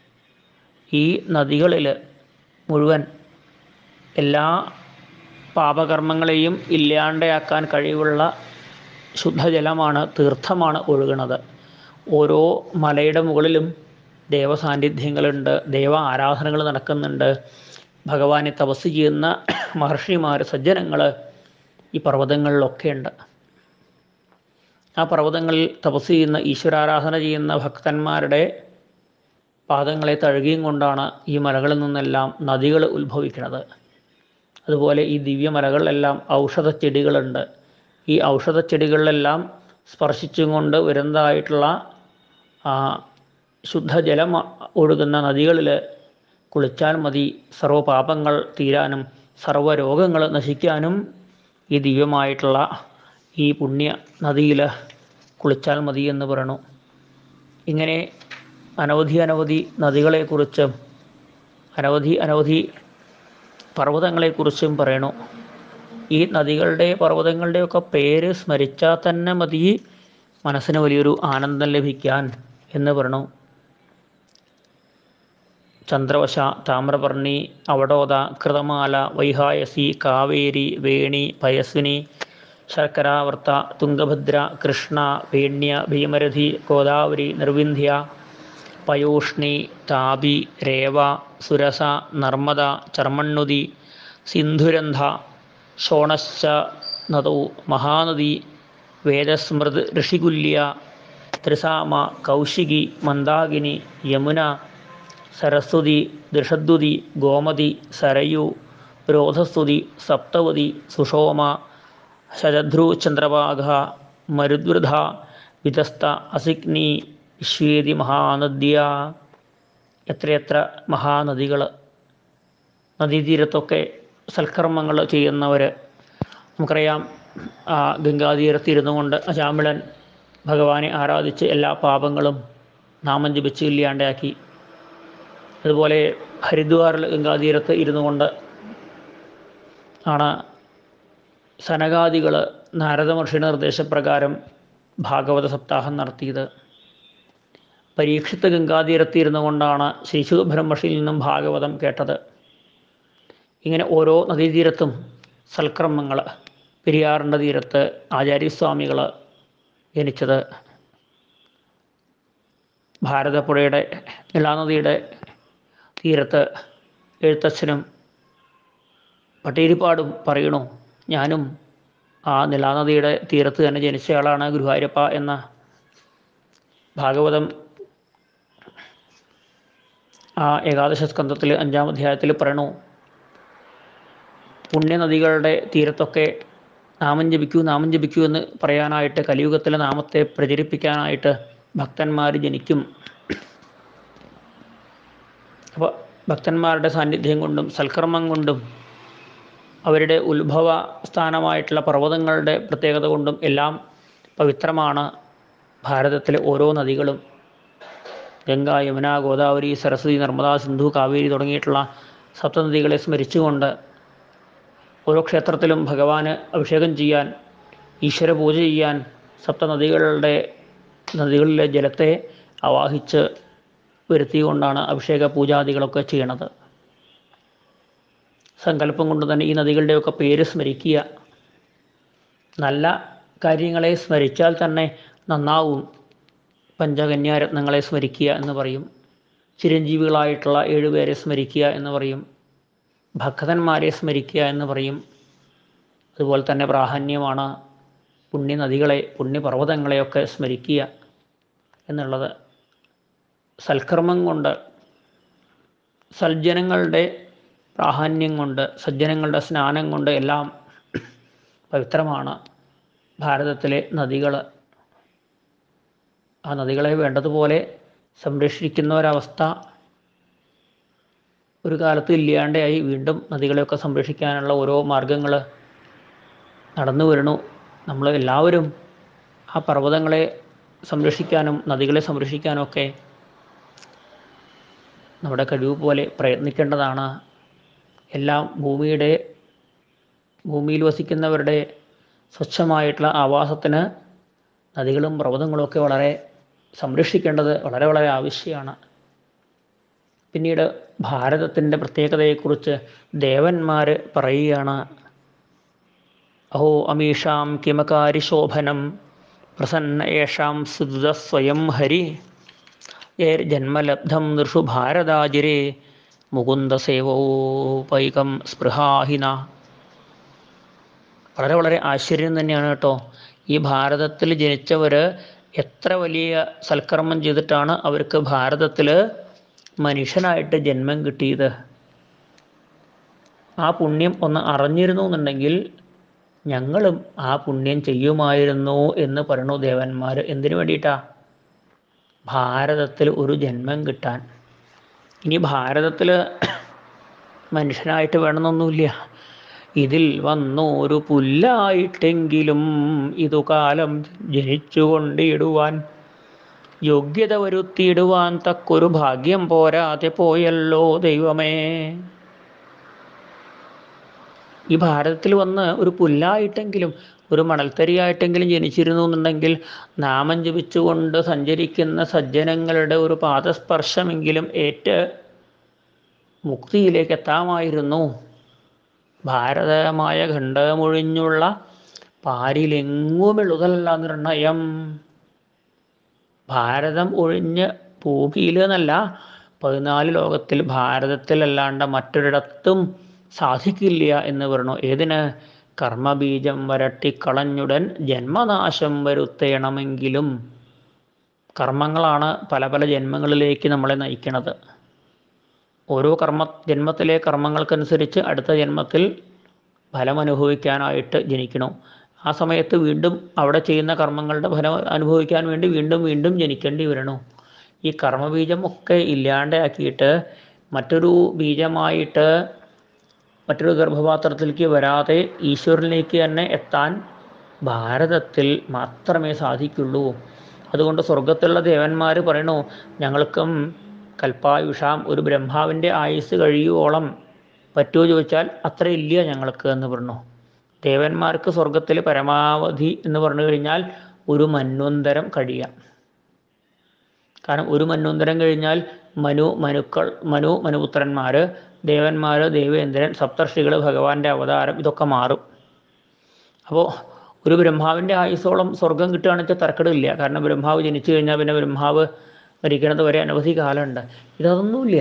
ഈ നദികളിൽ മുഴുവൻ എല്ലാ പാപകർമ്മങ്ങളെയും ഇല്ലാണ്ടയാക്കാൻ കഴിവുള്ള ശുദ്ധജലമാണ് തീർത്ഥമാണ് ഒഴുകുന്നത് ഓരോ മലയുടെ മുകളിലും ദേവസാന്നിധ്യങ്ങളുണ്ട് ദേവ ആരാധനകൾ നടക്കുന്നുണ്ട് ഭഗവാനെ തപസ് ചെയ്യുന്ന മഹർഷിമാർ സജ്ജനങ്ങൾ ഈ പർവ്വതങ്ങളിലൊക്കെ ഉണ്ട് ആ പർവ്വതങ്ങളിൽ തപസ് ചെയ്യുന്ന ഈശ്വരാരാധന ചെയ്യുന്ന ഭക്തന്മാരുടെ പാദങ്ങളെ തഴുകിയും കൊണ്ടാണ് ഈ മലകളിൽ നിന്നെല്ലാം നദികൾ ഉത്ഭവിക്കുന്നത് അതുപോലെ ഈ ദിവ്യമലകളിലെല്ലാം ഔഷധ ചെടികളുണ്ട് ഈ ഔഷധ ചെടികളിലെല്ലാം സ്പർശിച്ചും കൊണ്ട് വരുന്നതായിട്ടുള്ള ആ ശുദ്ധജലം ഒഴുകുന്ന നദികളിൽ കുളിച്ചാൽ മതി സർവ്വപാപങ്ങൾ തീരാനും സർവ്വരോഗങ്ങൾ നശിക്കാനും ഈ ദിവ്യമായിട്ടുള്ള ഈ പുണ്യ നദിയിൽ കുളിച്ചാൽ മതി എന്ന് പറയണു ഇങ്ങനെ അനവധി അനവധി നദികളെക്കുറിച്ചും അനവധി അനവധി പർവ്വതങ്ങളെക്കുറിച്ചും പറയണു ഈ നദികളുടെ പർവ്വതങ്ങളുടെയൊക്കെ പേര് സ്മരിച്ചാൽ തന്നെ മതി മനസ്സിന് വലിയൊരു ആനന്ദം ലഭിക്കാൻ എന്ന് പറയണു ചന്ദ്രവശ താമ്രപർണി അവടോദ കൃതമാല വൈഹായസി കാവേരി വേണി പയസ്വിനി ശർക്കരാവർത്ത തുംഗഭദ്ര കൃഷ്ണ വേണ്യ ഭീമരഥി ഗോദാവരി നിർവിന്ധ്യ പയൂഷ്ണി താപി രേവ സുരസ നർമ്മദ ചർമ്മണ്ണുതി സിന്ധുരന്ധ ഷോണശ്ച നദൗ മഹാനദി വേദസ്മൃത് ഋഷികുല്യ ത്രിസാമ കൗശികി മന്ദാകിനി യമുന സരസ്വതി ദൃഷദ്വതി ഗോമതി സരയു രോധസ്തുതി സപ്തവതി സുഷോമ ശതധ്രു ചന്ദ്രവാഘ മരുദ്വൃധ വിതസ്ത അസിഗ്നി ശ്വേതി മഹാനദ്യ എത്രയെത്ര മഹാനദികൾ നദീതീരത്തൊക്കെ സൽക്കർമ്മങ്ങൾ ചെയ്യുന്നവർ നമുക്കറിയാം ആ ഗംഗാതീരത്ത് ഇരുന്നു കൊണ്ട് അജാമിളൻ ഭഗവാനെ ആരാധിച്ച് എല്ലാ പാപങ്ങളും നാമം ജപിച്ച് ഇല്ലാണ്ടാക്കി അതുപോലെ ഹരിദ്വാറിൽ ഗംഗാതീരത്ത് ഇരുന്നു കൊണ്ട് ആണ് സനകാദികൾ നാരദ മഹർഷിയുടെ നിർദ്ദേശപ്രകാരം ഭാഗവത സപ്താഹം നടത്തിയത് പരീക്ഷിത്ത് ഗംഗാതീരത്ത് ഇരുന്നു കൊണ്ടാണ് ശ്രീശുഖ ബ്രഹ്മർഷിയിൽ നിന്നും ഭാഗവതം കേട്ടത് ഇങ്ങനെ ഓരോ നദീതീരത്തും സൽക്കർമ്മങ്ങൾ പെരിയാറിൻ്റെ തീരത്ത് ആചാര്യസ്വാമികൾ ജനിച്ചത് ഭാരതപ്പുഴയുടെ നിലാനദിയുടെ തീരത്ത് എഴുത്തച്ഛനും പട്ടേരിപ്പാടും പറയണു ഞാനും ആ നിലാനദിയുടെ തീരത്ത് തന്നെ ജനിച്ചയാളാണ് ഗുരുവായൂരപ്പ എന്ന ഭാഗവതം ആ ഏകാദശ സ്കന്ധത്തിൽ അഞ്ചാം അധ്യായത്തിൽ പറയണു പുണ്യനദികളുടെ തീരത്തൊക്കെ നാമം ജപിക്കൂ നാമം ജപിക്കൂ എന്ന് പറയാനായിട്ട് കലിയുഗത്തിലെ നാമത്തെ പ്രചരിപ്പിക്കാനായിട്ട് ഭക്തന്മാർ ജനിക്കും അപ്പോൾ ഭക്തന്മാരുടെ സാന്നിധ്യം കൊണ്ടും സൽക്കർമ്മം കൊണ്ടും അവരുടെ ഉത്ഭവ സ്ഥാനമായിട്ടുള്ള പർവ്വതങ്ങളുടെ പ്രത്യേകത കൊണ്ടും എല്ലാം പവിത്രമാണ് ഭാരതത്തിലെ ഓരോ നദികളും ഗംഗ യമുന ഗോദാവരി സരസ്വതി നർമ്മദ സിന്ധു കാവേരി തുടങ്ങിയിട്ടുള്ള സപ്തനദികളെ സ്മരിച്ചുകൊണ്ട് ഓരോ ക്ഷേത്രത്തിലും ഭഗവാന് അഭിഷേകം ചെയ്യാൻ ഈശ്വര പൂജ ചെയ്യാൻ സപ്തനദികളുടെ നദികളിലെ ജലത്തെ ആവാഹിച്ച് വരുത്തിക്കൊണ്ടാണ് അഭിഷേക പൂജാദികളൊക്കെ ചെയ്യണത് സങ്കല്പം കൊണ്ട് തന്നെ ഈ നദികളുടെയൊക്കെ പേര് സ്മരിക്കുക നല്ല കാര്യങ്ങളെ സ്മരിച്ചാൽ തന്നെ നന്നാവും പഞ്ചകന്യാരത്നങ്ങളെ സ്മരിക്കുക എന്ന് പറയും ചിരഞ്ജീവികളായിട്ടുള്ള ഏഴുപേരെ സ്മരിക്കുക എന്ന് പറയും ഭക്തന്മാരെ സ്മരിക്കുക എന്ന് പറയും അതുപോലെ തന്നെ പ്രാധാന്യമാണ് പുണ്യനദികളെ പുണ്യപർവ്വതങ്ങളെയൊക്കെ സ്മരിക്കുക എന്നുള്ളത് സൽക്കർമ്മം കൊണ്ട് സജ്ജനങ്ങളുടെ പ്രാധാന്യം കൊണ്ട് സജ്ജനങ്ങളുടെ സ്നാനം കൊണ്ട് എല്ലാം പവിത്രമാണ് ഭാരതത്തിലെ നദികൾ ആ നദികളെ വേണ്ടതുപോലെ സംരക്ഷിക്കുന്ന ഒരവസ്ഥ ഒരു കാലത്ത് ഇല്ലാണ്ടായി വീണ്ടും നദികളെയൊക്കെ സംരക്ഷിക്കാനുള്ള ഓരോ മാർഗങ്ങൾ നടന്നു വരണു നമ്മൾ എല്ലാവരും ആ പർവ്വതങ്ങളെ സംരക്ഷിക്കാനും നദികളെ സംരക്ഷിക്കാനും ഒക്കെ നമ്മുടെ കഴിവ് പോലെ പ്രയത്നിക്കേണ്ടതാണ് എല്ലാം ഭൂമിയുടെ ഭൂമിയിൽ വസിക്കുന്നവരുടെ സ്വച്ഛമായിട്ടുള്ള ആവാസത്തിന് നദികളും പർവ്വതങ്ങളും ഒക്കെ വളരെ സംരക്ഷിക്കേണ്ടത് വളരെ വളരെ ആവശ്യമാണ് പിന്നീട് ഭാരതത്തിൻ്റെ പ്രത്യേകതയെക്കുറിച്ച് ദേവന്മാർ പറയുകയാണ് അഹോ അമീഷാം കിമകാരി ശോഭനം പ്രസന്ന യേഷാം സുദ സ്വയം ഹരി ഏർ ജന്മലബ്ധം നൃഷു ഭാരതാജിരേ മുകുന്ദസേവോപൈകം സ്പൃഹാഹിന വളരെ വളരെ ആശ്ചര്യം തന്നെയാണ് കേട്ടോ ഈ ഭാരതത്തിൽ ജനിച്ചവർ എത്ര വലിയ സൽക്കർമ്മം ചെയ്തിട്ടാണ് അവർക്ക് ഭാരതത്തിൽ മനുഷ്യനായിട്ട് ജന്മം കിട്ടിയത് ആ പുണ്യം ഒന്ന് അറിഞ്ഞിരുന്നു എന്നുണ്ടെങ്കിൽ ഞങ്ങളും ആ പുണ്യം ചെയ്യുമായിരുന്നു എന്ന് പറയണു ദേവന്മാർ എന്തിനു വേണ്ടിയിട്ടാ ഭാരതത്തിൽ ഒരു ജന്മം കിട്ടാൻ ഇനി ഭാരതത്തിൽ മനുഷ്യനായിട്ട് വേണമെന്നൊന്നുമില്ല ഇതിൽ വന്നൊരു പുല്ലായിട്ടെങ്കിലും ഇതു കാലം ജനിച്ചുകൊണ്ടിടുവാൻ യോഗ്യത വരുത്തിയിടുവാൻ തക്കൊരു ഭാഗ്യം പോരാതെ പോയല്ലോ ദൈവമേ ഈ ഭാരതത്തിൽ വന്ന് ഒരു പുല്ലായിട്ടെങ്കിലും ഒരു മണൽത്തരിയായിട്ടെങ്കിലും ജനിച്ചിരുന്നു എന്നുണ്ടെങ്കിൽ നാമം ജപിച്ചുകൊണ്ട് സഞ്ചരിക്കുന്ന സജ്ജനങ്ങളുടെ ഒരു പാദസ്പർശമെങ്കിലും ഏറ്റ് മുക്തിയിലേക്ക് എത്താമായിരുന്നു ഭാരതമായ ഖണ്ഡമൊഴിഞ്ഞുള്ള പാരിലെങ്ങുമെഴുതല്ല നിർണയം ഭാരതം ഒഴിഞ്ഞ് ഭൂമിയിൽ എന്നല്ല പതിനാല് ലോകത്തിൽ ഭാരതത്തിലല്ലാണ്ട് മറ്റൊരിടത്തും സാധിക്കില്ല എന്ന് പറഞ്ഞു ഏതിന് കർമ്മബീജം വരട്ടിക്കളഞ്ഞുടൻ ജന്മനാശം വരുത്തേണമെങ്കിലും കർമ്മങ്ങളാണ് പല പല ജന്മങ്ങളിലേക്ക് നമ്മളെ നയിക്കുന്നത് ഓരോ കർമ്മ ജന്മത്തിലെ കർമ്മങ്ങൾക്കനുസരിച്ച് അടുത്ത ജന്മത്തിൽ ഫലം അനുഭവിക്കാനായിട്ട് ജനിക്കണം ആ സമയത്ത് വീണ്ടും അവിടെ ചെയ്യുന്ന കർമ്മങ്ങളുടെ ഫലം അനുഭവിക്കാൻ വേണ്ടി വീണ്ടും വീണ്ടും ജനിക്കേണ്ടി വരണു ഈ കർമ്മബീജം ഒക്കെ ഇല്ലാണ്ടാക്കിയിട്ട് മറ്റൊരു ബീജമായിട്ട് മറ്റൊരു ഗർഭപാത്രത്തിലേക്ക് വരാതെ ഈശ്വരനിലേക്ക് തന്നെ എത്താൻ ഭാരതത്തിൽ മാത്രമേ സാധിക്കുള്ളൂ അതുകൊണ്ട് സ്വർഗത്തിലുള്ള ദേവന്മാർ പറയണു ഞങ്ങൾക്കും കൽപ്പായുഷാം ഒരു ബ്രഹ്മാവിൻ്റെ ആയുസ് കഴിയുവോളം പറ്റുമോ ചോദിച്ചാൽ അത്ര ഇല്ല ഞങ്ങൾക്ക് എന്ന് പറഞ്ഞു ദേവന്മാർക്ക് സ്വർഗത്തിൽ പരമാവധി എന്ന് പറഞ്ഞു കഴിഞ്ഞാൽ ഒരു മന്വന്തരം കഴിയാം കാരണം ഒരു മന്വന്തരം കഴിഞ്ഞാൽ മനു മനുക്കൾ മനു മനുപുത്രന്മാർ ദേവന്മാർ ദേവേന്ദ്രൻ സപ്തർഷികൾ ഭഗവാന്റെ അവതാരം ഇതൊക്കെ മാറും അപ്പോൾ ഒരു ബ്രഹ്മാവിൻ്റെ ആയുസോളം സ്വർഗം കിട്ടുകയാണെന്ന് വെച്ചാൽ തർക്കടില്ല കാരണം ബ്രഹ്മാവ് ജനിച്ചു കഴിഞ്ഞാൽ പിന്നെ ബ്രഹ്മാവ് മരിക്കണത് വരെ അനവധി കാലമുണ്ട് ഇതൊന്നുമില്ല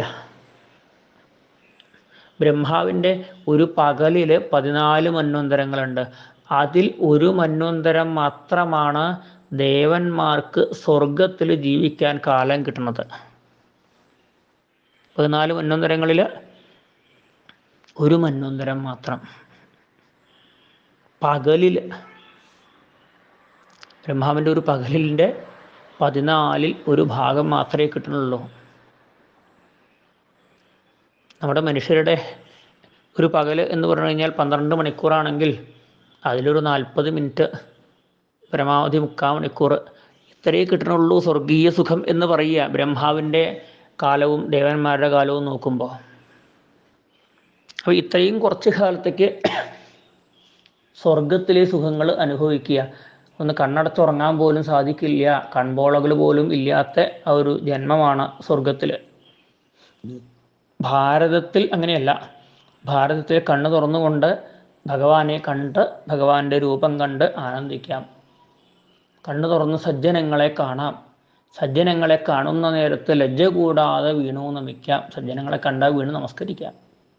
ബ്രഹ്മാവിൻ്റെ ഒരു പകലിൽ പതിനാല് മന്വന്തരങ്ങളുണ്ട് അതിൽ ഒരു മന്വന്തരം മാത്രമാണ് ദേവന്മാർക്ക് സ്വർഗത്തിൽ ജീവിക്കാൻ കാലം കിട്ടുന്നത് പതിനാല് മന്വന്തരങ്ങളിൽ ഒരു മന്വന്തരം മാത്രം പകലിൽ ബ്രഹ്മാവിൻ്റെ ഒരു പകലിൻ്റെ പതിനാലിൽ ഒരു ഭാഗം മാത്രമേ കിട്ടുന്നുള്ളൂ നമ്മുടെ മനുഷ്യരുടെ ഒരു പകൽ എന്ന് പറഞ്ഞു കഴിഞ്ഞാൽ പന്ത്രണ്ട് മണിക്കൂറാണെങ്കിൽ അതിലൊരു നാൽപ്പത് മിനിറ്റ് പരമാവധി മുക്കാൽ മണിക്കൂർ ഇത്രയേ കിട്ടണുള്ളൂ സ്വർഗീയ സുഖം എന്ന് പറയുക ബ്രഹ്മാവിൻ്റെ കാലവും ദേവന്മാരുടെ കാലവും നോക്കുമ്പോൾ അപ്പോൾ ഇത്രയും കുറച്ച് കാലത്തേക്ക് സ്വർഗത്തിലെ സുഖങ്ങൾ അനുഭവിക്കുക ഒന്ന് കണ്ണടച്ചുറങ്ങാൻ പോലും സാധിക്കില്ല കൺപോളകൾ പോലും ഇല്ലാത്ത ആ ഒരു ജന്മമാണ് സ്വർഗത്തിൽ ഭാരതത്തിൽ അങ്ങനെയല്ല ഭാരതത്തിൽ കണ്ണ് തുറന്നുകൊണ്ട് ഭഗവാനെ കണ്ട് ഭഗവാന്റെ രൂപം കണ്ട് ആനന്ദിക്കാം കണ്ണു തുറന്ന് സജ്ജനങ്ങളെ കാണാം സജ്ജനങ്ങളെ കാണുന്ന നേരത്ത് ലജ്ജ കൂടാതെ വീണു നമിക്കാം സജ്ജനങ്ങളെ കണ്ടാൽ വീണ് നമസ്കരിക്കാം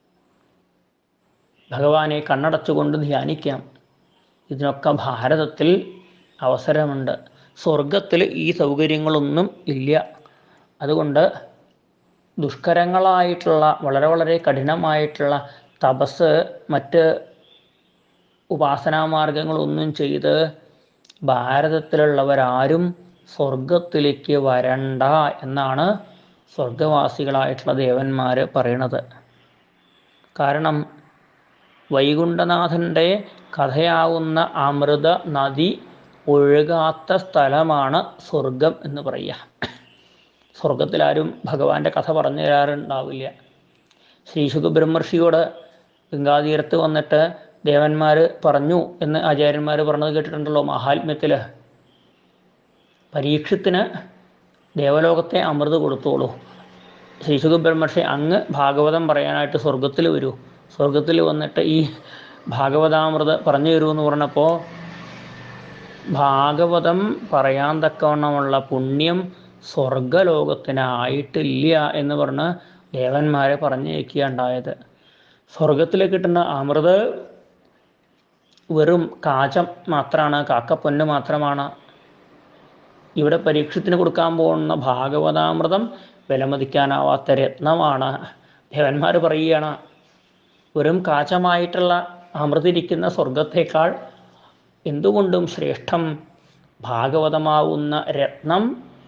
ഭഗവാനെ കണ്ണടച്ചുകൊണ്ട് ധ്യാനിക്കാം ഇതിനൊക്കെ ഭാരതത്തിൽ അവസരമുണ്ട് സ്വർഗത്തിൽ ഈ സൗകര്യങ്ങളൊന്നും ഇല്ല അതുകൊണ്ട് ദുഷ്കരങ്ങളായിട്ടുള്ള വളരെ വളരെ കഠിനമായിട്ടുള്ള തപസ് മറ്റ് ഉപാസനാമാർഗങ്ങളൊന്നും ചെയ്ത് ഭാരതത്തിലുള്ളവരാരും സ്വർഗത്തിലേക്ക് വരണ്ട എന്നാണ് സ്വർഗവാസികളായിട്ടുള്ള ദേവന്മാർ പറയണത് കാരണം വൈകുണ്ഠനാഥൻ്റെ കഥയാവുന്ന അമൃത നദി ഒഴുകാത്ത സ്ഥലമാണ് സ്വർഗം എന്ന് പറയുക സ്വർഗത്തിലാരും ഭഗവാന്റെ കഥ പറഞ്ഞു തരാറുണ്ടാവില്ല ശ്രീ ശുഖബ്രഹ്മർഷിയോട് ഗംഗാതീരത്ത് വന്നിട്ട് ദേവന്മാർ പറഞ്ഞു എന്ന് ആചാര്യന്മാർ പറഞ്ഞത് കേട്ടിട്ടുണ്ടല്ലോ മഹാത്മ്യത്തിൽ പരീക്ഷത്തിന് ദേവലോകത്തെ അമൃത് കൊടുത്തോളൂ ശ്രീ ശുഖബ്രഹ്മർഷി അങ്ങ് ഭാഗവതം പറയാനായിട്ട് സ്വർഗത്തിൽ വരൂ സ്വർഗത്തിൽ വന്നിട്ട് ഈ ഭാഗവതാമൃത് പറഞ്ഞു തരൂ എന്ന് പറഞ്ഞപ്പോൾ ഭാഗവതം പറയാൻ തക്കവണ്ണമുള്ള പുണ്യം സ്വർഗലോകത്തിനായിട്ടില്ല എന്ന് പറഞ്ഞ് ദേവന്മാരെ പറഞ്ഞേക്കുക ഉണ്ടായത് സ്വർഗത്തിൽ കിട്ടുന്ന അമൃത് വെറും കാചം മാത്രമാണ് കാക്കപ്പൊന്ന് മാത്രമാണ് ഇവിടെ പരീക്ഷത്തിന് കൊടുക്കാൻ പോകുന്ന ഭാഗവതാമൃതം വിലമതിക്കാനാവാത്ത രത്നമാണ് ദേവന്മാർ പറയുകയാണ് വെറും കാചമായിട്ടുള്ള അമൃതിരിക്കുന്ന സ്വർഗത്തേക്കാൾ എന്തുകൊണ്ടും ശ്രേഷ്ഠം ഭാഗവതമാവുന്ന രത്നം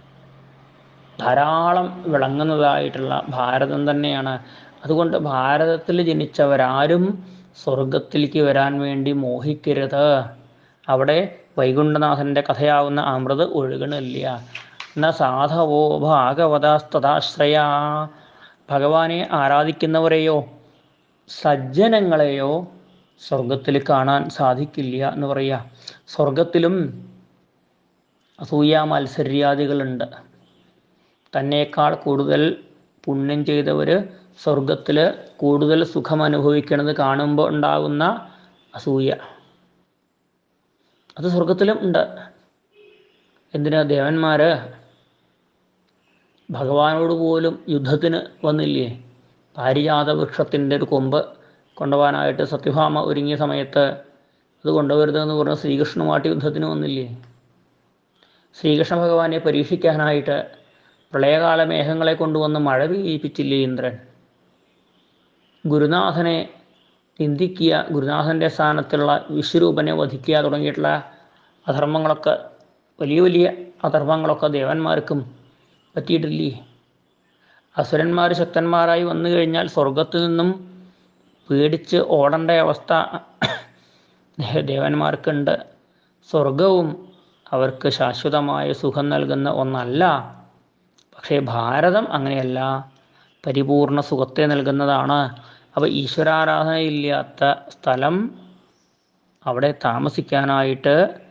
ധാരാളം വിളങ്ങുന്നതായിട്ടുള്ള ഭാരതം തന്നെയാണ് അതുകൊണ്ട് ഭാരതത്തിൽ ജനിച്ചവരാരും സ്വർഗത്തിലേക്ക് വരാൻ വേണ്ടി മോഹിക്കരുത് അവിടെ വൈകുണ്ഠനാഥൻ്റെ കഥയാവുന്ന അമൃത് ഒഴുകണില്ല എന്ന സാധവോ ഭാഗവതാസ്തദാശ്രയ ഭഗവാനെ ആരാധിക്കുന്നവരെയോ സജ്ജനങ്ങളെയോ സ്വർഗത്തിൽ കാണാൻ സാധിക്കില്ല എന്ന് പറയുക സ്വർഗത്തിലും അസൂയ മത്സര്യാദികളുണ്ട് തന്നേക്കാൾ കൂടുതൽ പുണ്യം ചെയ്തവർ സ്വർഗത്തിൽ കൂടുതൽ സുഖം അനുഭവിക്കുന്നത് കാണുമ്പോൾ ഉണ്ടാകുന്ന അസൂയ അത് സ്വർഗത്തിലും ഉണ്ട് എന്തിനാ ദേവന്മാർ ഭഗവാനോട് പോലും യുദ്ധത്തിന് വന്നില്ലേ പാരിജാത വൃക്ഷത്തിൻ്റെ ഒരു കൊമ്പ് കൊണ്ടുപോകാനായിട്ട് സത്യഭാമ ഒരുങ്ങിയ സമയത്ത് അത് കൊണ്ടുവരുതെന്ന് പറഞ്ഞ് ശ്രീകൃഷ്ണനുമായിട്ട് യുദ്ധത്തിന് വന്നില്ലേ ശ്രീകൃഷ്ണ ഭഗവാനെ പരീക്ഷിക്കാനായിട്ട് പ്രളയകാല മേഘങ്ങളെ കൊണ്ടുവന്ന് മഴ പെയ്യിപ്പിച്ചില്ലേ ഇന്ദ്രൻ ഗുരുനാഥനെ നിന്ദിക്കുക ഗുരുനാഥൻ്റെ സ്ഥാനത്തുള്ള വിശ്വരൂപനെ വധിക്കുക തുടങ്ങിയിട്ടുള്ള അധർമ്മങ്ങളൊക്കെ വലിയ വലിയ അധർമ്മങ്ങളൊക്കെ ദേവന്മാർക്കും പറ്റിയിട്ടില്ലേ അസുരന്മാർ ശക്തന്മാരായി വന്നു കഴിഞ്ഞാൽ സ്വർഗത്തിൽ നിന്നും പേടിച്ച് ഓടേണ്ട അവസ്ഥ ദേവന്മാർക്കുണ്ട് സ്വർഗവും അവർക്ക് ശാശ്വതമായ സുഖം നൽകുന്ന ഒന്നല്ല പക്ഷേ ഭാരതം അങ്ങനെയല്ല പരിപൂർണ സുഖത്തെ നൽകുന്നതാണ് അപ്പോൾ ഈശ്വരാരാധനയില്ലാത്ത സ്ഥലം അവിടെ താമസിക്കാനായിട്ട്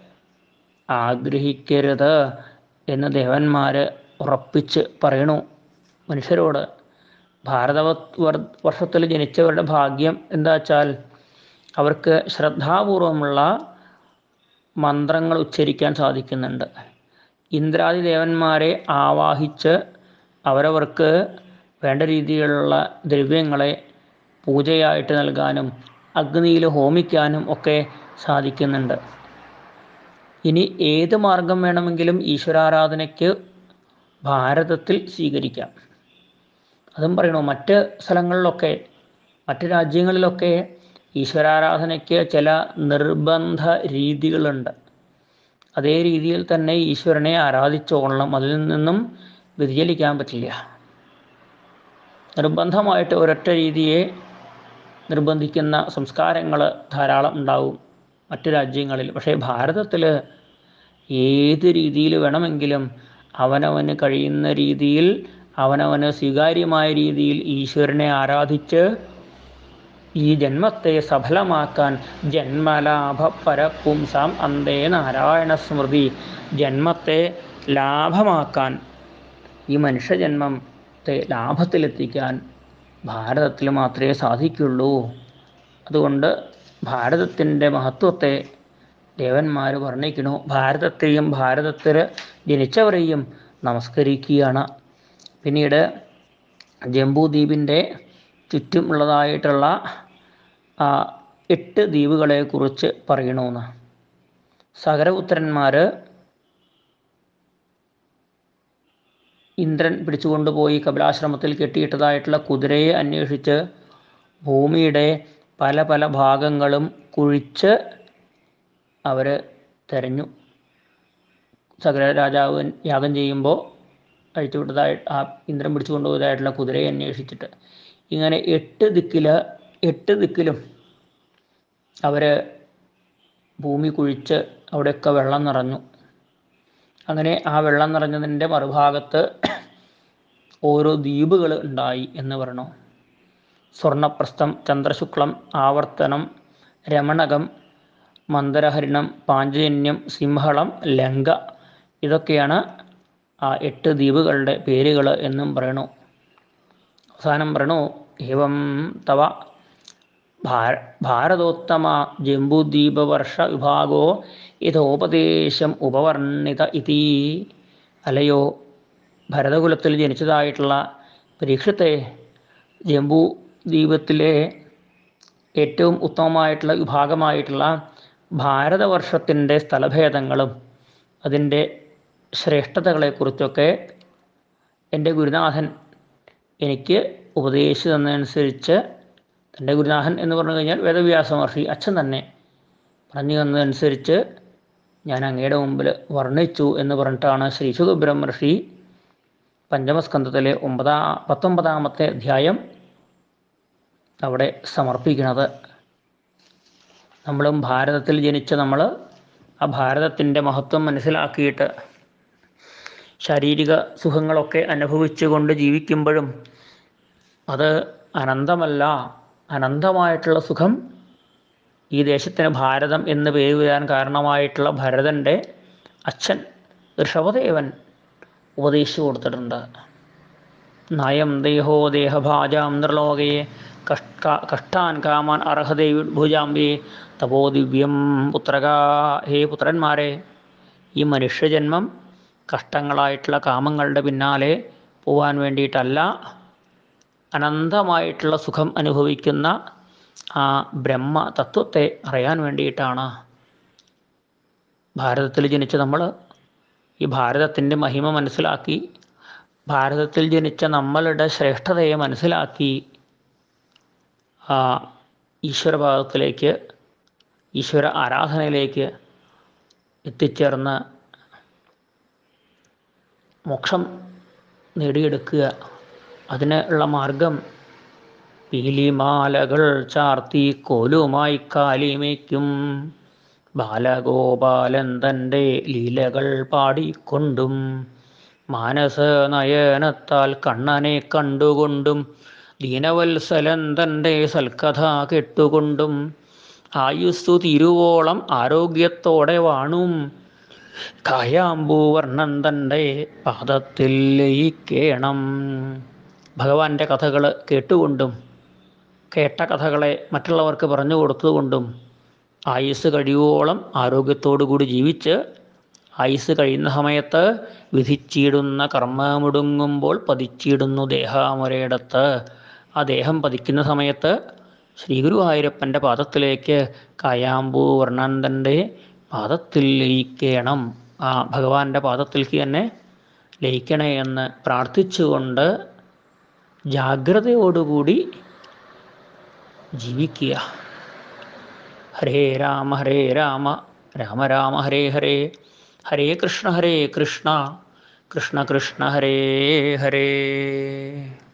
ആഗ്രഹിക്കരുത് എന്ന് ദേവന്മാർ ഉറപ്പിച്ച് പറയണു മനുഷ്യരോട് ഭാരത വർഷത്തിൽ ജനിച്ചവരുടെ ഭാഗ്യം എന്താ വെച്ചാൽ അവർക്ക് ശ്രദ്ധാപൂർവമുള്ള മന്ത്രങ്ങൾ ഉച്ചരിക്കാൻ സാധിക്കുന്നുണ്ട് ഇന്ദ്രാദി ദേവന്മാരെ ആവാഹിച്ച് അവരവർക്ക് വേണ്ട രീതിയിലുള്ള ദ്രവ്യങ്ങളെ പൂജയായിട്ട് നൽകാനും അഗ്നിയിൽ ഹോമിക്കാനും ഒക്കെ സാധിക്കുന്നുണ്ട് ഇനി ഏത് മാർഗം വേണമെങ്കിലും ഈശ്വരാരാധനയ്ക്ക് ഭാരതത്തിൽ സ്വീകരിക്കാം അതും പറയണു മറ്റ് സ്ഥലങ്ങളിലൊക്കെ മറ്റ് രാജ്യങ്ങളിലൊക്കെ ഈശ്വരാരാധനയ്ക്ക് ചില നിർബന്ധ രീതികളുണ്ട് അതേ രീതിയിൽ തന്നെ ഈശ്വരനെ ആരാധിച്ചോളണം അതിൽ നിന്നും വ്യതിചലിക്കാൻ പറ്റില്ല നിർബന്ധമായിട്ട് ഒരൊറ്റ രീതിയെ നിർബന്ധിക്കുന്ന സംസ്കാരങ്ങൾ ധാരാളം ഉണ്ടാവും മറ്റു രാജ്യങ്ങളിൽ പക്ഷേ ഭാരതത്തിൽ ഏത് രീതിയിൽ വേണമെങ്കിലും അവനവന് കഴിയുന്ന രീതിയിൽ അവനവന് സ്വീകാര്യമായ രീതിയിൽ ഈശ്വരനെ ആരാധിച്ച് ഈ ജന്മത്തെ സഫലമാക്കാൻ ജന്മലാഭ പരപുംസാം അന്തേ നാരായണ സ്മൃതി ജന്മത്തെ ലാഭമാക്കാൻ ഈ മനുഷ്യജന്മത്തെ ലാഭത്തിലെത്തിക്കാൻ ഭാരതത്തിൽ മാത്രമേ സാധിക്കുള്ളൂ അതുകൊണ്ട് ഭാരതത്തിൻ്റെ മഹത്വത്തെ ദേവന്മാർ വർണ്ണിക്കണു ഭാരതത്തെയും ഭാരതത്തിൽ ജനിച്ചവരെയും നമസ്കരിക്കുകയാണ് പിന്നീട് ജംബൂദ്വീപിൻ്റെ ചുറ്റുമുള്ളതായിട്ടുള്ള ആ എട്ട് ദ്വീപുകളെക്കുറിച്ച് പറയണമെന്ന് സകരപുത്രന്മാർ ഇന്ദ്രൻ പിടിച്ചുകൊണ്ടുപോയി കപിലാശ്രമത്തിൽ കെട്ടിയിട്ടതായിട്ടുള്ള കുതിരയെ അന്വേഷിച്ച് ഭൂമിയുടെ പല പല ഭാഗങ്ങളും കുഴിച്ച് അവർ തെരഞ്ഞു സകല രാജാവ് യാഗം ചെയ്യുമ്പോൾ അഴിച്ചുവിട്ടതായി ആ ഇന്ദ്രൻ പിടിച്ചു കൊണ്ടുപോയതായിട്ടുള്ള കുതിരയെ അന്വേഷിച്ചിട്ട് ഇങ്ങനെ എട്ട് ദിക്കിൽ എട്ട് ദിക്കിലും അവർ ഭൂമി കുഴിച്ച് അവിടെയൊക്കെ വെള്ളം നിറഞ്ഞു അങ്ങനെ ആ വെള്ളം നിറഞ്ഞതിൻ്റെ മറുഭാഗത്ത് ഓരോ ദ്വീപുകൾ ഉണ്ടായി എന്ന് പറയണു സ്വർണപ്രസ്ഥം ചന്ദ്രശുക്ലം ആവർത്തനം രമണകം മന്ദരഹരിണം പാഞ്ചജന്യം സിംഹളം ലങ്ക ഇതൊക്കെയാണ് ആ എട്ട് ദ്വീപുകളുടെ പേരുകൾ എന്നും പറയണു അവസാനം പറയണു ഏവം തവ ഭാര ഭാരതോത്തമ ജംബുദ്വീപവർഷ വിഭാഗോ യഥോപദേശം ഉപവർണിത ഇതി അലയോ ഭരതകുലത്തിൽ ജനിച്ചതായിട്ടുള്ള പരീക്ഷത്തെ ജംബു ദ്വീപത്തിലെ ഏറ്റവും ഉത്തമമായിട്ടുള്ള വിഭാഗമായിട്ടുള്ള ഭാരതവർഷത്തിൻ്റെ സ്ഥലഭേദങ്ങളും അതിൻ്റെ ശ്രേഷ്ഠതകളെക്കുറിച്ചൊക്കെ എൻ്റെ ഗുരുനാഥൻ എനിക്ക് ഉപദേശിച്ചു തന്നതനുസരിച്ച് തൻ്റെ ഗുരുനാഥൻ എന്ന് പറഞ്ഞു കഴിഞ്ഞാൽ വേദവ്യാസ മഹർഷി അച്ഛൻ തന്നെ പറഞ്ഞു തന്നതനുസരിച്ച് ഞാൻ അങ്ങയുടെ മുമ്പിൽ വർണ്ണിച്ചു എന്ന് പറഞ്ഞിട്ടാണ് ശ്രീ സുഖബ്രഹ്മർഷി പഞ്ചമസ്കന്ധത്തിലെ ഒമ്പതാ പത്തൊമ്പതാമത്തെ അധ്യായം അവിടെ സമർപ്പിക്കുന്നത് നമ്മളും ഭാരതത്തിൽ ജനിച്ച നമ്മൾ ആ ഭാരതത്തിൻ്റെ മഹത്വം മനസ്സിലാക്കിയിട്ട് ശാരീരിക സുഖങ്ങളൊക്കെ അനുഭവിച്ചുകൊണ്ട് ജീവിക്കുമ്പോഴും അത് അനന്തമല്ല അനന്തമായിട്ടുള്ള സുഖം ഈ ദേശത്തിന് ഭാരതം എന്ന് പേര് വരാൻ കാരണമായിട്ടുള്ള ഭരതൻ്റെ അച്ഛൻ ഋഷഭദേവൻ ഉപദേശിച്ചു കൊടുത്തിട്ടുണ്ട് നയം ദേഹോ ദേഹഭാജാം നിർലോകയെ കഷ്ട കഷ്ടാൻ കാമാൻ അർഹദേവിഭുജാംബേ തപോ ദിവ്യം പുത്രക ഹേ പുത്രന്മാരെ ഈ മനുഷ്യജന്മം കഷ്ടങ്ങളായിട്ടുള്ള കാമങ്ങളുടെ പിന്നാലെ പോവാൻ വേണ്ടിയിട്ടല്ല അനന്തമായിട്ടുള്ള സുഖം അനുഭവിക്കുന്ന ആ ബ്രഹ്മ തത്വത്തെ അറിയാൻ വേണ്ടിയിട്ടാണ് ഭാരതത്തിൽ ജനിച്ച നമ്മൾ ഈ ഭാരതത്തിൻ്റെ മഹിമ മനസ്സിലാക്കി ഭാരതത്തിൽ ജനിച്ച നമ്മളുടെ ശ്രേഷ്ഠതയെ മനസ്സിലാക്കി ആ ഈശ്വരഭാഗത്തിലേക്ക് ഈശ്വര ആരാധനയിലേക്ക് എത്തിച്ചേർന്ന് മോക്ഷം നേടിയെടുക്കുക അതിന് ഉള്ള മാർഗം പീലിമാലകൾ ചാർത്തി കോലുമായി കാലിമയ്ക്കും ബാലഗോപാലൻ തൻ്റെ ലീലകൾ പാടിക്കൊണ്ടും മാനസ നയനത്താൽ കണ്ണനെ കണ്ടുകൊണ്ടും ദീനവത്സലൻ തൻ്റെ സൽക്കഥ കെട്ടുകൊണ്ടും ആയുസ്സു തിരുവോളം ആരോഗ്യത്തോടെ വാണും കായാമ്പൂവർണ്ണൻ തൻ്റെ പാദത്തിൽ ലയിക്കേണം ഭഗവാന്റെ കഥകൾ കേട്ടുകൊണ്ടും കേട്ട കഥകളെ മറ്റുള്ളവർക്ക് പറഞ്ഞു കൊടുത്തുകൊണ്ടും ആയുസ് കഴിയുവോളം ആരോഗ്യത്തോടുകൂടി ജീവിച്ച് ആയുസ് കഴിയുന്ന സമയത്ത് വിധിച്ചിടുന്ന കർമ്മമുടുങ്ങുമ്പോൾ പതിച്ചിടുന്നു ദേഹാമൊരയിടത്ത് ആ ദേഹം പതിക്കുന്ന സമയത്ത് ശ്രീ ഗുരുവായൂരപ്പൻ്റെ പാദത്തിലേക്ക് കായാമ്പൂ വർണ്ണന്തൻ്റെ പാദത്തിൽ ലയിക്കണം ആ ഭഗവാന്റെ പാദത്തിലേക്ക് തന്നെ ലയിക്കണേ എന്ന് പ്രാർത്ഥിച്ചുകൊണ്ട് ജാഗ്രതയോടുകൂടി ജീവിക്കുക ഹരേ രാമ ഹരേ രാമ രാമ രാമ ഹരേ ഹരേ ഹരേ കൃഷ്ണ ഹരേ കൃഷ്ണ കൃഷ്ണ കൃഷ്ണ ഹരേ ഹരേ